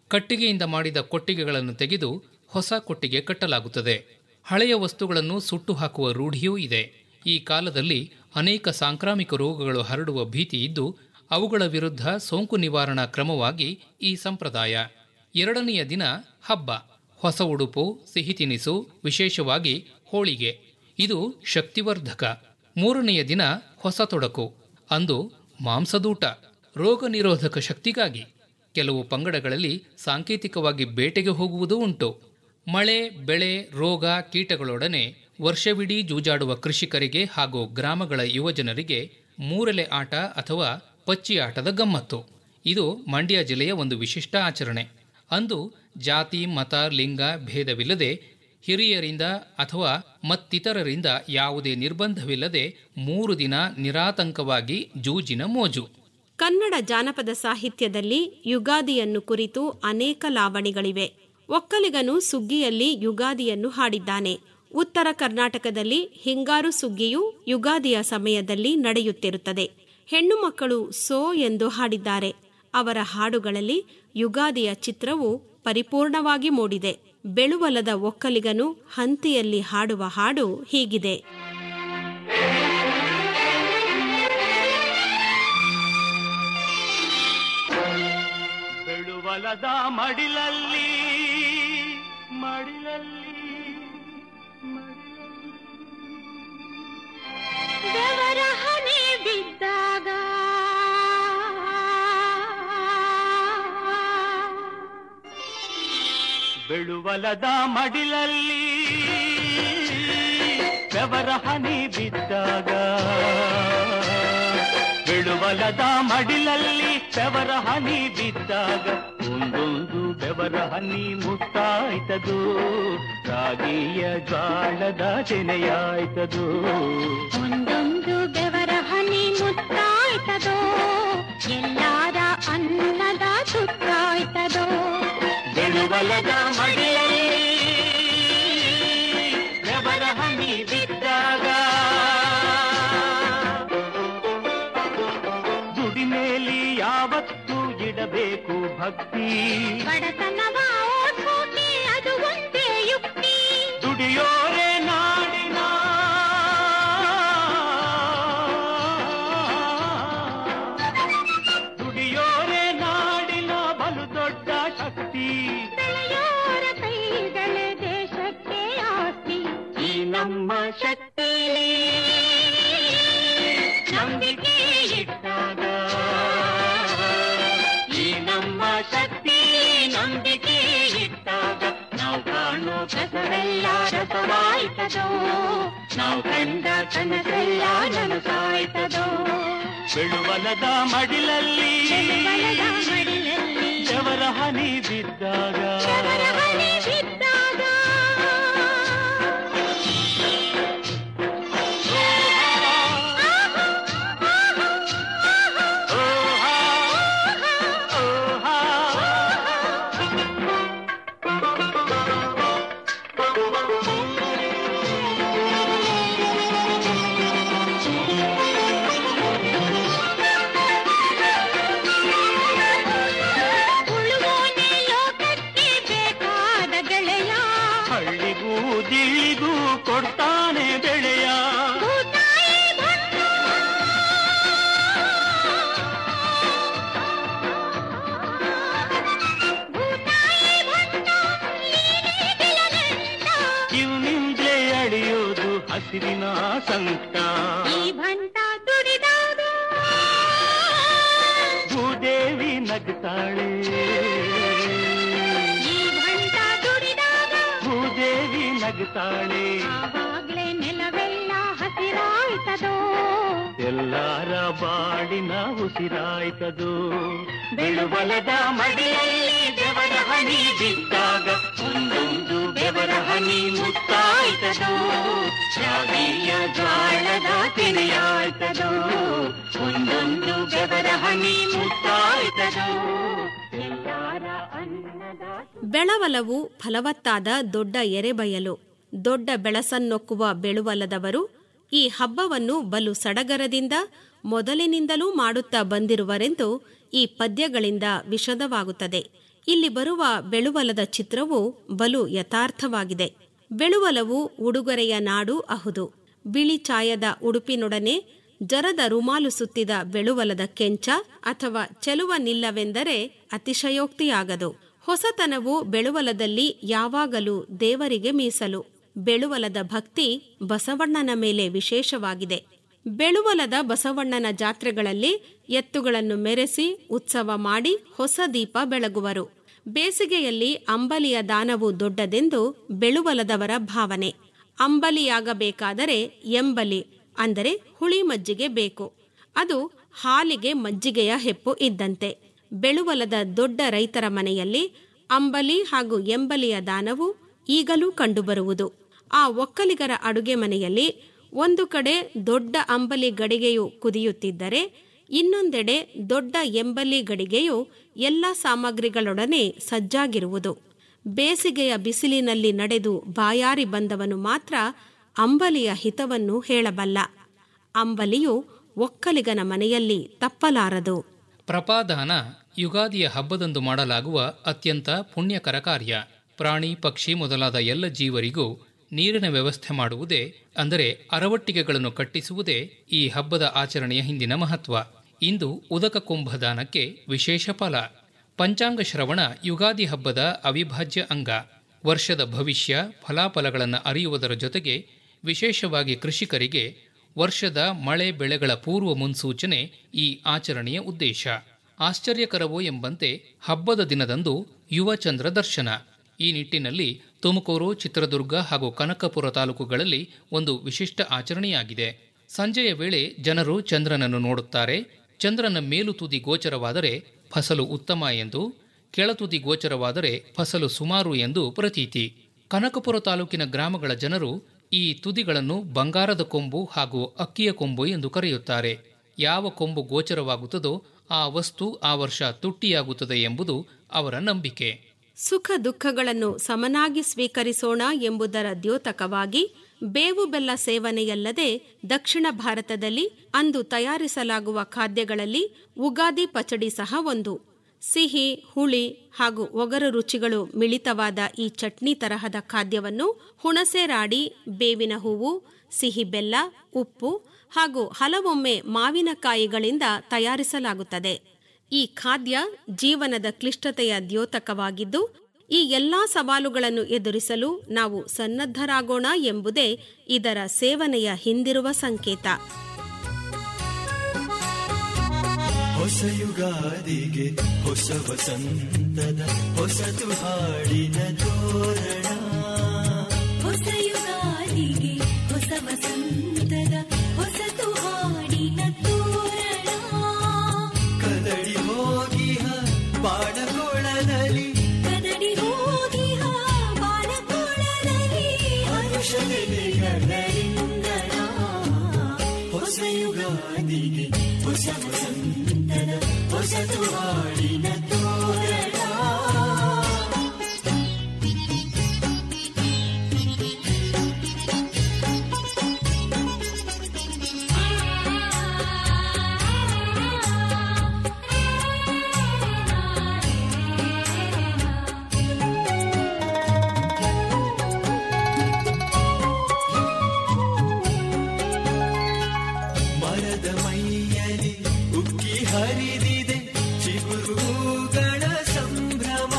Speaker 14: ಕಟ್ಟಿಗೆಯಿಂದ ಮಾಡಿದ ಕೊಟ್ಟಿಗೆಗಳನ್ನು ತೆಗೆದು ಹೊಸ ಕೊಟ್ಟಿಗೆ ಕಟ್ಟಲಾಗುತ್ತದೆ ಹಳೆಯ ವಸ್ತುಗಳನ್ನು ಸುಟ್ಟು ಹಾಕುವ ರೂಢಿಯೂ ಇದೆ ಈ ಕಾಲದಲ್ಲಿ ಅನೇಕ ಸಾಂಕ್ರಾಮಿಕ ರೋಗಗಳು ಹರಡುವ ಭೀತಿ ಇದ್ದು ಅವುಗಳ ವಿರುದ್ಧ ಸೋಂಕು ನಿವಾರಣಾ ಕ್ರಮವಾಗಿ ಈ ಸಂಪ್ರದಾಯ ಎರಡನೆಯ ದಿನ ಹಬ್ಬ ಹೊಸ ಉಡುಪು ಸಿಹಿ ತಿನಿಸು ವಿಶೇಷವಾಗಿ ಹೋಳಿಗೆ ಇದು ಶಕ್ತಿವರ್ಧಕ ಮೂರನೆಯ ದಿನ ಹೊಸ ತೊಡಕು ಅಂದು ಮಾಂಸದೂಟ ರೋಗ ನಿರೋಧಕ ಶಕ್ತಿಗಾಗಿ ಕೆಲವು ಪಂಗಡಗಳಲ್ಲಿ ಸಾಂಕೇತಿಕವಾಗಿ ಬೇಟೆಗೆ ಹೋಗುವುದೂ ಉಂಟು ಮಳೆ ಬೆಳೆ ರೋಗ ಕೀಟಗಳೊಡನೆ ವರ್ಷವಿಡೀ ಜೂಜಾಡುವ ಕೃಷಿಕರಿಗೆ ಹಾಗೂ ಗ್ರಾಮಗಳ ಯುವಜನರಿಗೆ ಮೂರಲೆ ಆಟ ಅಥವಾ ಪಚ್ಚಿ ಆಟದ ಗಮ್ಮತ್ತು ಇದು ಮಂಡ್ಯ ಜಿಲ್ಲೆಯ ಒಂದು ವಿಶಿಷ್ಟ ಆಚರಣೆ ಅಂದು ಜಾತಿ ಮತ ಲಿಂಗ ಭೇದವಿಲ್ಲದೆ ಹಿರಿಯರಿಂದ ಅಥವಾ ಮತ್ತಿತರರಿಂದ ಯಾವುದೇ ನಿರ್ಬಂಧವಿಲ್ಲದೆ ಮೂರು ದಿನ ನಿರಾತಂಕವಾಗಿ ಜೂಜಿನ ಮೋಜು
Speaker 13: ಕನ್ನಡ ಜಾನಪದ ಸಾಹಿತ್ಯದಲ್ಲಿ ಯುಗಾದಿಯನ್ನು ಕುರಿತು ಅನೇಕ ಲಾವಣಿಗಳಿವೆ ಒಕ್ಕಲಿಗನು ಸುಗ್ಗಿಯಲ್ಲಿ ಯುಗಾದಿಯನ್ನು ಹಾಡಿದ್ದಾನೆ ಉತ್ತರ ಕರ್ನಾಟಕದಲ್ಲಿ ಹಿಂಗಾರು ಸುಗ್ಗಿಯು ಯುಗಾದಿಯ ಸಮಯದಲ್ಲಿ ನಡೆಯುತ್ತಿರುತ್ತದೆ ಹೆಣ್ಣು ಮಕ್ಕಳು ಸೋ ಎಂದು ಹಾಡಿದ್ದಾರೆ ಅವರ ಹಾಡುಗಳಲ್ಲಿ ಯುಗಾದಿಯ ಚಿತ್ರವು ಪರಿಪೂರ್ಣವಾಗಿ ಮೂಡಿದೆ ಬೆಳುವಲದ ಒಕ್ಕಲಿಗನು ಹಂತಿಯಲ್ಲಿ ಹಾಡುವ ಹಾಡು ಹೀಗಿದೆ
Speaker 15: ಬೆಳುವಲದ ಮಡಿಲಲ್ಲಿ ಮಡಿಲಲ್ಲಿ
Speaker 10: ಬೆವರ ಹನಿ ಬಿದ್ದಾಗ
Speaker 15: ಬೆಳುವಲದ ಮಡಿಲಲ್ಲಿ ಬೆವರ ಹನಿ ಬಿದ್ದಾಗ ಬೆಳುವಲದ ಮಡಿಲಲ್ಲಿ ಬೆವರ ಹನಿ ಬಿದ್ದಾಗ ಒಂದೊಂದು ಬೆವರ ಹನಿ ಮುತ್ತಾಯ್ತದು ರಾಗಿಯ ಜ್ವಾಳದ ತೆನೆಯಾಯ್ತದು
Speaker 10: ಒಂದೊಂದು ಬೆವರ ಹನಿ ಮುತ್ತಾಯ್ತದೋ ಎಲ್ಲಾರ ಅನ್ನದ ಸುತ್ತಾಯ್ತದೋ
Speaker 15: ಬೆಳುವಲದ ಮಡಿಲಲ್ಲಿ ಬೆವರ ಹನಿ ಬಿದ್ದಾಗ ದುಡಿಮೇಲಿ ಯಾವತ್ತೂ ಇಡಬೇಕು ಭಕ್ತಿ
Speaker 10: ಬಡತನವ ಓಡ್ಸೋಕೆ ಅದು ಒಂದೇ ಯುಕ್ತಿ
Speaker 15: ದುಡಿಯೋರೆ ನಾಡಿನ ದುಡಿಯೋರೆ ನಾಡಿನ ಬಲು ದೊಡ್ಡ ಶಕ್ತಿ
Speaker 10: ಬೆಳೆಯೋರ ಕೈಗಳೇ ದೇಶಕ್ಕೆ ಆಸ್ತಿ
Speaker 15: ಈ ನಮ್ಮ ಶಕ್ತಿ ನಂಬಿಕೆ ಇಟ್ಟಾಗ ಈ ನಮ್ಮ ಶಕ್ತಿ ನಂಬಿಕೆ ಇಟ್ಟಾಗ ನಾವು ಕಾಣೋ ಕಸವೆಲ್ಲ ರಸವಾಯ್ತದೋ ನಾವು ಕಂಡ ಕನಸೆಲ್ಲ ನನಸಾಯ್ತದೋ ಬೆಳುವಲದ ಮಡಿಲಲ್ಲಿ
Speaker 10: ಬೆಳುವಲದ ಮಡಿಲಲ್ಲಿ
Speaker 15: ಬೆವರ ಹನಿ ಬಿದ್ದಾಗ
Speaker 10: ಬೆವರ ಹನಿ ಬಿದ್ದಾಗ ಉಳುವೋನೆ ಲೋಕಕ್ಕೆ ಬೇಕಾದ ಗೆಳೆಯ
Speaker 15: ಹಳ್ಳಿಗೂ ದಿಳ್ಳಿಗೂ ಕೊಡ್ತಾನೆ ಬೆಳೆಯ
Speaker 10: ಭೂತಾಯಿ ಬಂದು ಭೂತಾಯಿ ಬಂದು ನೀನೇ ಗೆಲ್ಲಲೆಂದ.
Speaker 15: ಇವನಿಂದಲೇ ಅಳಿಯೋದು ಹಸಿರಿನ ಸಂಕಟ
Speaker 10: ಈ ಭಂಟ ದುಡಿದಾಗ
Speaker 15: ಭೂದೇವಿ ನಗ್ತಾಳೆ
Speaker 10: ಈ ಭಂಟ ದುಡಿದಾಗ
Speaker 15: ಭೂದೇವಿ ನಗ್ತಾಳೆ
Speaker 10: ಆವಾಗ್ಲೇ ನೆಲವೆಲ್ಲ ಹಸಿರಾಯ್ತದೋ
Speaker 15: ಎಲ್ಲಾರ ಬಾಡಿನ ಉಸಿರಾಯ್ತದು ಬೆಳುಬಲದ ಮಡಿಯಲ್ಲಿ ಬೆವರ ಹನಿ ಬಿದ್ದಾಗ ಒಂದೊಂದು ಬೆವರ ಹನಿ ಮುತ್ತಾಯ್ತದು ಶಾವಿಯ ಜ್ವಾಳದ ತೆನೆಯಾಯ್ತದು ಒಂದೊಂದು ಬೆವರ ಹನಿ ಮುತ್ತಾಯ್ತದು ಎಲ್ಲಾರ ಅನ್ನದ
Speaker 13: ಬೆಳವಲವು ಫಲವತ್ತಾದ ದೊಡ್ಡ ಎರೆಬಯಲು ದೊಡ್ಡ ಬೆಳಸನ್ನೊಕ್ಕುವ ಬೆಳುವಲದವರು ಈ ಹಬ್ಬವನ್ನು ಬಲು ಸಡಗರದಿಂದ ಮೊದಲಿನಿಂದಲೂ ಮಾಡುತ್ತಾ ಬಂದಿರುವರೆಂದು ಈ ಪದ್ಯಗಳಿಂದ ವಿಶದವಾಗುತ್ತದೆ ಇಲ್ಲಿ ಬರುವ ಬೆಳುವಲದ ಚಿತ್ರವು ಬಲು ಯಥಾರ್ಥವಾಗಿದೆ ಬೆಳುವಲವು ಉಡುಗೊರೆಯ ನಾಡು ಅಹುದು ಬಿಳಿ ಛಾಯದ ಉಡುಪಿನೊಡನೆ ಜರದ ರುಮಾಲು ಸುತ್ತಿದ ಬೆಳುವಲದ ಕೆಂಚ ಅಥವಾ ಚೆಲುವ ನಿಲ್ಲವೆಂದರೆ ಅತಿಶಯೋಕ್ತಿಯಾಗದು ಹೊಸತನವು ಬೆಳುವಲದಲ್ಲಿ ಯಾವಾಗಲೂ ದೇವರಿಗೆ ಮೀಸಲು ಬೆಳುವಲದ ಭಕ್ತಿ ಬಸವಣ್ಣನ ಮೇಲೆ ವಿಶೇಷವಾಗಿದೆ ಬೆಳುವಲದ ಬಸವಣ್ಣನ ಜಾತ್ರೆಗಳಲ್ಲಿ ಎತ್ತುಗಳನ್ನು ಮೆರೆಸಿ ಉತ್ಸವ ಮಾಡಿ ಹೊಸ ದೀಪ ಬೆಳಗುವರು ಬೇಸಿಗೆಯಲ್ಲಿ ಅಂಬಲಿಯ ದಾನವು ದೊಡ್ಡದೆಂದು ಬೆಳುವಲದವರ ಭಾವನೆ ಅಂಬಲಿಯಾಗಬೇಕಾದರೆ ಎಂಬಲಿ ಅಂದರೆ ಹುಳಿ ಮಜ್ಜಿಗೆ ಬೇಕು ಅದು ಹಾಲಿಗೆ ಮಜ್ಜಿಗೆಯ ಹೆಪ್ಪು ಇದ್ದಂತೆ ಬೆಳುವಲದ ದೊಡ್ಡ ರೈತರ ಮನೆಯಲ್ಲಿ ಅಂಬಲಿ ಹಾಗೂ ಎಂಬಲಿಯ ದಾನವು ಈಗಲೂ ಕಂಡುಬರುವುದು ಆ ಒಕ್ಕಲಿಗರ ಅಡುಗೆ ಮನೆಯಲ್ಲಿ ಒಂದು ಕಡೆ ದೊಡ್ಡ ಅಂಬಲಿ ಗಡಿಗೆಯು ಕುದಿಯುತ್ತಿದ್ದರೆ ಇನ್ನೊಂದೆಡೆ ದೊಡ್ಡ ಎಂಬಲಿ ಗಡಿಗೆಯು ಎಲ್ಲ ಸಾಮಗ್ರಿಗಳೊಡನೆ ಸಜ್ಜಾಗಿರುವುದು ಬೇಸಿಗೆಯ ಬಿಸಿಲಿನಲ್ಲಿ ನಡೆದು ಬಾಯಾರಿ ಬಂದವನು ಮಾತ್ರ ಅಂಬಲಿಯ ಹಿತವನ್ನು ಹೇಳಬಲ್ಲ ಅಂಬಲಿಯು ಒಕ್ಕಲಿಗನ ಮನೆಯಲ್ಲಿ ತಪ್ಪಲಾರದು
Speaker 14: ಪ್ರಪಾದಾನ ಯುಗಾದಿಯ ಹಬ್ಬದಂದು ಮಾಡಲಾಗುವ ಅತ್ಯಂತ ಪುಣ್ಯಕರ ಕಾರ್ಯ ಪ್ರಾಣಿ ಪಕ್ಷಿ ಮೊದಲಾದ ಎಲ್ಲ ಜೀವರಿಗೂ ನೀರಿನ ವ್ಯವಸ್ಥೆ ಮಾಡುವುದೇ ಅಂದರೆ ಅರವಟ್ಟಿಗೆಗಳನ್ನು ಕಟ್ಟಿಸುವುದೇ ಈ ಹಬ್ಬದ ಆಚರಣೆಯ ಹಿಂದಿನ ಮಹತ್ವ ಇಂದು ಉದಕ ಕುಂಭದಾನಕ್ಕೆ ವಿಶೇಷ ಫಲ ಪಂಚಾಂಗ ಶ್ರವಣ ಯುಗಾದಿ ಹಬ್ಬದ ಅವಿಭಾಜ್ಯ ಅಂಗ ವರ್ಷದ ಭವಿಷ್ಯ ಫಲಾಫಲಗಳನ್ನು ಅರಿಯುವುದರ ಜೊತೆಗೆ ವಿಶೇಷವಾಗಿ ಕೃಷಿಕರಿಗೆ ವರ್ಷದ ಮಳೆ ಬೆಳೆಗಳ ಪೂರ್ವ ಮುನ್ಸೂಚನೆ ಈ ಆಚರಣೆಯ ಉದ್ದೇಶ ಆಶ್ಚರ್ಯಕರವೋ ಎಂಬಂತೆ ಹಬ್ಬದ ದಿನದಂದು ಯುವ ಚಂದ್ರ ದರ್ಶನ ಈ ನಿಟ್ಟಿನಲ್ಲಿ ತುಮಕೂರು ಚಿತ್ರದುರ್ಗ ಹಾಗೂ ಕನಕಪುರ ತಾಲೂಕುಗಳಲ್ಲಿ ಒಂದು ವಿಶಿಷ್ಟ ಆಚರಣೆಯಾಗಿದೆ ಸಂಜೆಯ ವೇಳೆ ಜನರು ಚಂದ್ರನನ್ನು ನೋಡುತ್ತಾರೆ ಚಂದ್ರನ ಮೇಲು ತುದಿ ಗೋಚರವಾದರೆ ಫಸಲು ಉತ್ತಮ ಎಂದು ಕೆಳತುದಿ ಗೋಚರವಾದರೆ ಫಸಲು ಸುಮಾರು ಎಂದು ಪ್ರತೀತಿ ಕನಕಪುರ ತಾಲೂಕಿನ ಗ್ರಾಮಗಳ ಜನರು ಈ ತುದಿಗಳನ್ನು ಬಂಗಾರದ ಕೊಂಬು ಹಾಗೂ ಅಕ್ಕಿಯ ಕೊಂಬು ಎಂದು ಕರೆಯುತ್ತಾರೆ ಯಾವ ಕೊಂಬು ಗೋಚರವಾಗುತ್ತದೋ ಆ ವಸ್ತು ಆ ವರ್ಷ ತುಟ್ಟಿಯಾಗುತ್ತದೆ ಎಂಬುದು ಅವರ ನಂಬಿಕೆ
Speaker 13: ಸುಖ ದುಃಖಗಳನ್ನು ಸಮನಾಗಿ ಸ್ವೀಕರಿಸೋಣ ಎಂಬುದರ ದ್ಯೋತಕವಾಗಿ ಬೇವು ಬೆಲ್ಲ ಸೇವನೆಯಲ್ಲದೆ ದಕ್ಷಿಣ ಭಾರತದಲ್ಲಿ ಅಂದು ತಯಾರಿಸಲಾಗುವ ಖಾದ್ಯಗಳಲ್ಲಿ ಉಗಾದಿ ಪಚಡಿ ಸಹ ಒಂದು ಸಿಹಿ ಹುಳಿ ಹಾಗೂ ಒಗರು ರುಚಿಗಳು ಮಿಳಿತವಾದ ಈ ಚಟ್ನಿ ತರಹದ ಖಾದ್ಯವನ್ನು ಹುಣಸೆ ರಾಡಿ ಬೇವಿನ ಹೂವು ಸಿಹಿ ಬೆಲ್ಲ ಉಪ್ಪು ಹಾಗೂ ಹಲವೊಮ್ಮೆ ಮಾವಿನಕಾಯಿಗಳಿಂದ ತಯಾರಿಸಲಾಗುತ್ತದೆ ಈ ಖಾದ್ಯ ಜೀವನದ ಕ್ಲಿಷ್ಟತೆಯ ದ್ಯೋತಕವಾಗಿದ್ದು ಈ ಎಲ್ಲಾ ಸವಾಲುಗಳನ್ನು ಎದುರಿಸಲು ನಾವು ಸನ್ನದ್ಧರಾಗೋಣ ಎಂಬುದೇ ಇದರ ಸೇವನೆಯ ಹಿಂದಿರುವ ಸಂಕೇತ
Speaker 16: ಹೊಸ ಯುಗಾದಿಗೆ ಹೊಸ ವಸಂತದ ಹೊಸತು ಹಾಡಿನ ತೋರಣ
Speaker 10: ಹೊಸ ಯುಗಾದಿಗೆ ಹೊಸ ವಸಂತದ ಹೊಸತು ಹಾಡಿನ ತೋರಣ
Speaker 16: ಕದಡಿ ಹೋಗಿಹ ಬಾಣಗೊಳದಲ್ಲಿ
Speaker 10: ಕದಡಿ ಹೋಗಿಹ ಬಾಣಕೋಳದಲ್ಲಿ
Speaker 16: ಹರುಷನೆಲೆಗಳಿಂದಣ ಹೊಸ ಯುಗಾದಿಗೆ ಹೊಸ ವಸಂತದ ಹೊಸತು ಹಾಡಿನ ತೋರಣ ಮರದ ಮೈಯಲಿ ಉಕ್ಕಿ ಹರಿದಿದೆ ಚಿಗುರುಗಳ ಸಂಭ್ರಮ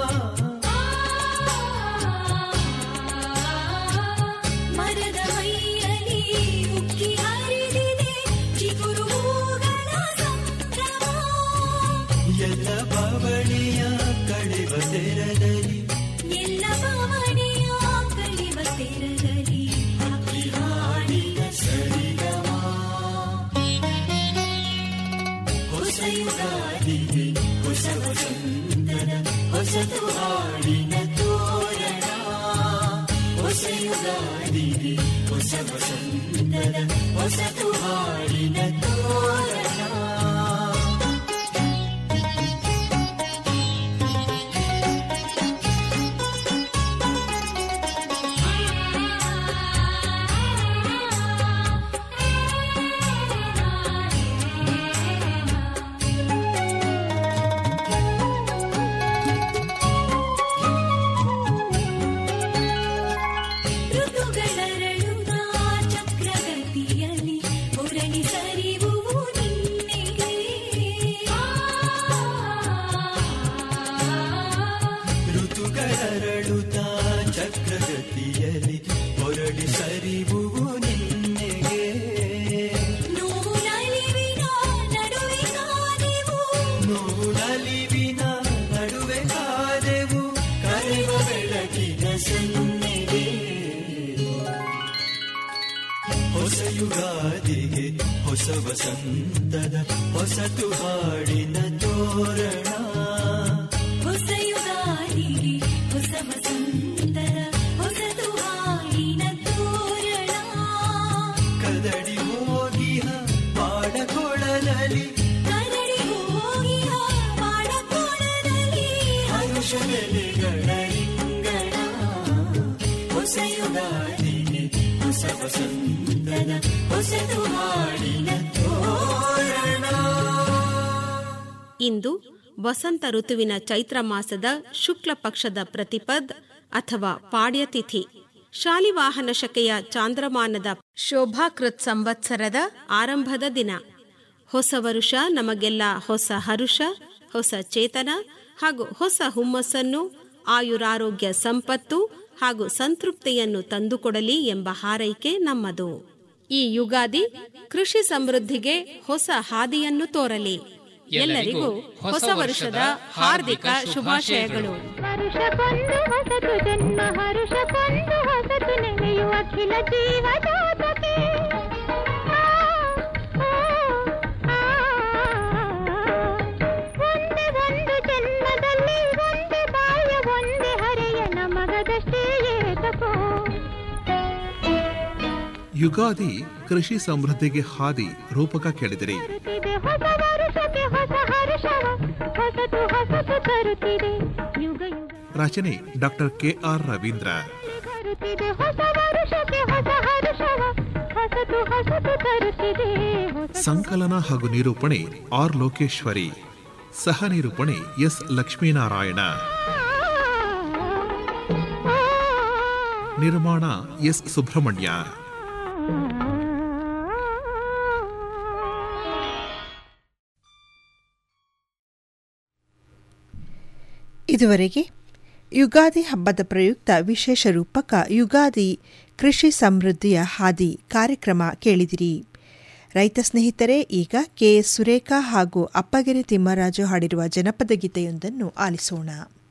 Speaker 10: ಮರದ ಮೈಯಲ್ಲಿ ಉಕ್ಕಿ ಹರಿದಿದೆ ಚಿಗುರು ಹೂಗಳ ಸಂಭ್ರಮ
Speaker 16: ಎಲ್ಲ ಬವಣಿಯ ಕಳೆವ ತೆರದಲ್ಲಿ
Speaker 10: ಎಲ್ಲ ಭಾವನೆಯ ಕಳಿವ ತೆರದಲ್ಲಿ
Speaker 16: ಹಕ್ಕಿ ಹಾಡಿನ ಸರಿಗಮ ಹೊಸ ಯುಗಾದಿಗೆ ಹೊಸ ವಸಂತದ ಹೊಸತು ಹಾಡಿನ ತೋರಣ ಹೊಸ ಯುಗಾದಿಗೆ ಹೊಸ ವಸಂತದ ಹೊಸತು ಹಾಡಿನ ತೋರಣ ಋತುಗಳರಳುತ್ತಾ ಚಕ್ರಗತಿಯಲ್ಲಿ ಹೊರಡಿ ಸರಿವುವು ನಿನ್ನೆಗೆ
Speaker 10: ನೂರಲಿವಿನ ನಡುವೆ ಕಾದೆವು
Speaker 16: ನೂರಲಿವಿನ ನಡುವೆ ಕಾದೆವು ಕರೆವ ಬೆಳಕಿನ ಸನ್ನೆಗೆ ಹೊಸ ಯುಗಾದಿಗೆ ಹೊಸ ವಸಂತದ ಹೊಸತು ಹಾಡಿನ ತೋರಣ
Speaker 10: ಹೊಸ ಯುಗಾದಿಗೆ ಹೊಸ ವಸಂತರ ಹೊಸತು ಹಾಡಿನ ತೋರಣ
Speaker 16: ಕದಡಿ ಹೋಗಿಹ ಪಾಡಕೊಳಲಲಿ
Speaker 10: ಕರಡಿ ಹೋಗಿಯ ಪಾಡಕೋಣದಲ್ಲಿ
Speaker 16: ಹರುಷನೆಲೆಗಳ ರಿಂಗಣ ಹೊಸ ಯುಗಾದಿಗೆ ಹೊಸ ವಸಂತದ ಹೊಸತು ಹಾಡಿನ ತೋರಣ
Speaker 13: ಇಂದು ವಸಂತ ಋತುವಿನ ಚೈತ್ರ ಮಾಸದ ಶುಕ್ಲ ಪಕ್ಷದ ಪ್ರತಿಪದ್ ಅಥವಾ ಪಾಡ್ಯತಿಥಿ ಶಾಲಿವಾಹನ ಶಕೆಯ ಚಾಂದ್ರಮಾನದ ಶೋಭಾಕೃತ್ ಸಂವತ್ಸರದ ಆರಂಭದ ದಿನ ಹೊಸ ವರುಷ ನಮಗೆಲ್ಲ ಹೊಸ ಹರುಷ ಹೊಸ ಚೇತನ ಹಾಗೂ ಹೊಸ ಹುಮ್ಮಸ್ಸನ್ನು ಆಯುರಾರೋಗ್ಯ ಸಂಪತ್ತು ಹಾಗೂ ಸಂತೃಪ್ತಿಯನ್ನು ತಂದುಕೊಡಲಿ ಎಂಬ ಹಾರೈಕೆ ನಮ್ಮದು ಈ ಯುಗಾದಿ ಕೃಷಿ ಸಮೃದ್ಧಿಗೆ ಹೊಸ ಹಾದಿಯನ್ನು ತೋರಲಿ ಎಲ್ಲರಿಗೂ ಹೊಸ ವರ್ಷದ ಹಾರ್ದಿಕ ಶುಭಾಶಯಗಳು
Speaker 10: ಹರುಷಕ್ಕೊಂದು ಹೊಸತು ಜನ್ಮ ಹರುಷಕ್ಕೊಂದು ಹೊಸತು ನೆನೆಯುವ ಅಖಿಲ ಜೀವಜಾತಕ್ಕೆ ಆ, ಆ, ಆ, ಒಂದೇ ಒಂದು ಜನ್ಮದಲ್ಲಿ ಒಂದೇ ಬಾಯ ಒಂದೇ ಹರೆಯ ನಮಗದಷ್ಟೇ ಏತಕೋ
Speaker 12: ಯುಗಾದಿ ಕೃಷಿ ಸಮೃದ್ಧಿಗೆ ಹಾದಿ ರೂಪಕ ಕೇಳಿದಿರಿ
Speaker 10: ತರುತ್ತಿದೆ ಹೊಸ ವರುಷಕ್ಕೆ ಹೊಸ ಹರ್ಷವ ಹೊಸತು ಹೊಸತು ತರುತ್ತಿದೆ ಯುಗ ಯುಗ
Speaker 12: ರಚನೆ ಡಾಕ್ಟರ್ ಕೆ ಆರ್ ರವೀಂದ್ರ
Speaker 10: ತರುತ್ತಿದೆ ಹೊಸ ವರುಷಕ್ಕೆ ಹೊಸ ಹರ್ಷವ ಹೊಸತು ಹೊಸತು ತರುತ್ತಿದೆ ಹೊಸ
Speaker 12: ಸಂಕಲನ ಹಾಗೂ ನಿರೂಪಣೆ ಆರ್ ಲೋಕೇಶ್ವರಿ ಸಹ ನಿರೂಪಣೆ ಎಸ್ ಲಕ್ಷ್ಮೀನಾರಾಯಣ ನಿರ್ಮಾಣ ಎಸ್ ಸುಬ್ರಹ್ಮಣ್ಯ
Speaker 1: ಇದುವರೆಗೆ ಯುಗಾದಿ ಹಬ್ಬದ ಪ್ರಯುಕ್ತ ವಿಶೇಷ ರೂಪಕ ಯುಗಾದಿ ಕೃಷಿ ಸಮೃದ್ಧಿಯ ಹಾದಿ ಕಾರ್ಯಕ್ರಮ ಕೇಳಿದಿರಿ ರೈತ ಸ್ನೇಹಿತರೆ ಈಗ ಕೆ ಎಸ್ ಸುರೇಖಾ ಹಾಗೂ ಅಪ್ಪಗೆರೆ ತಿಮ್ಮರಾಜು ಹಾಡಿರುವ ಜನಪದ ಗೀತೆಯೊಂದನ್ನು ಆಲಿಸೋಣ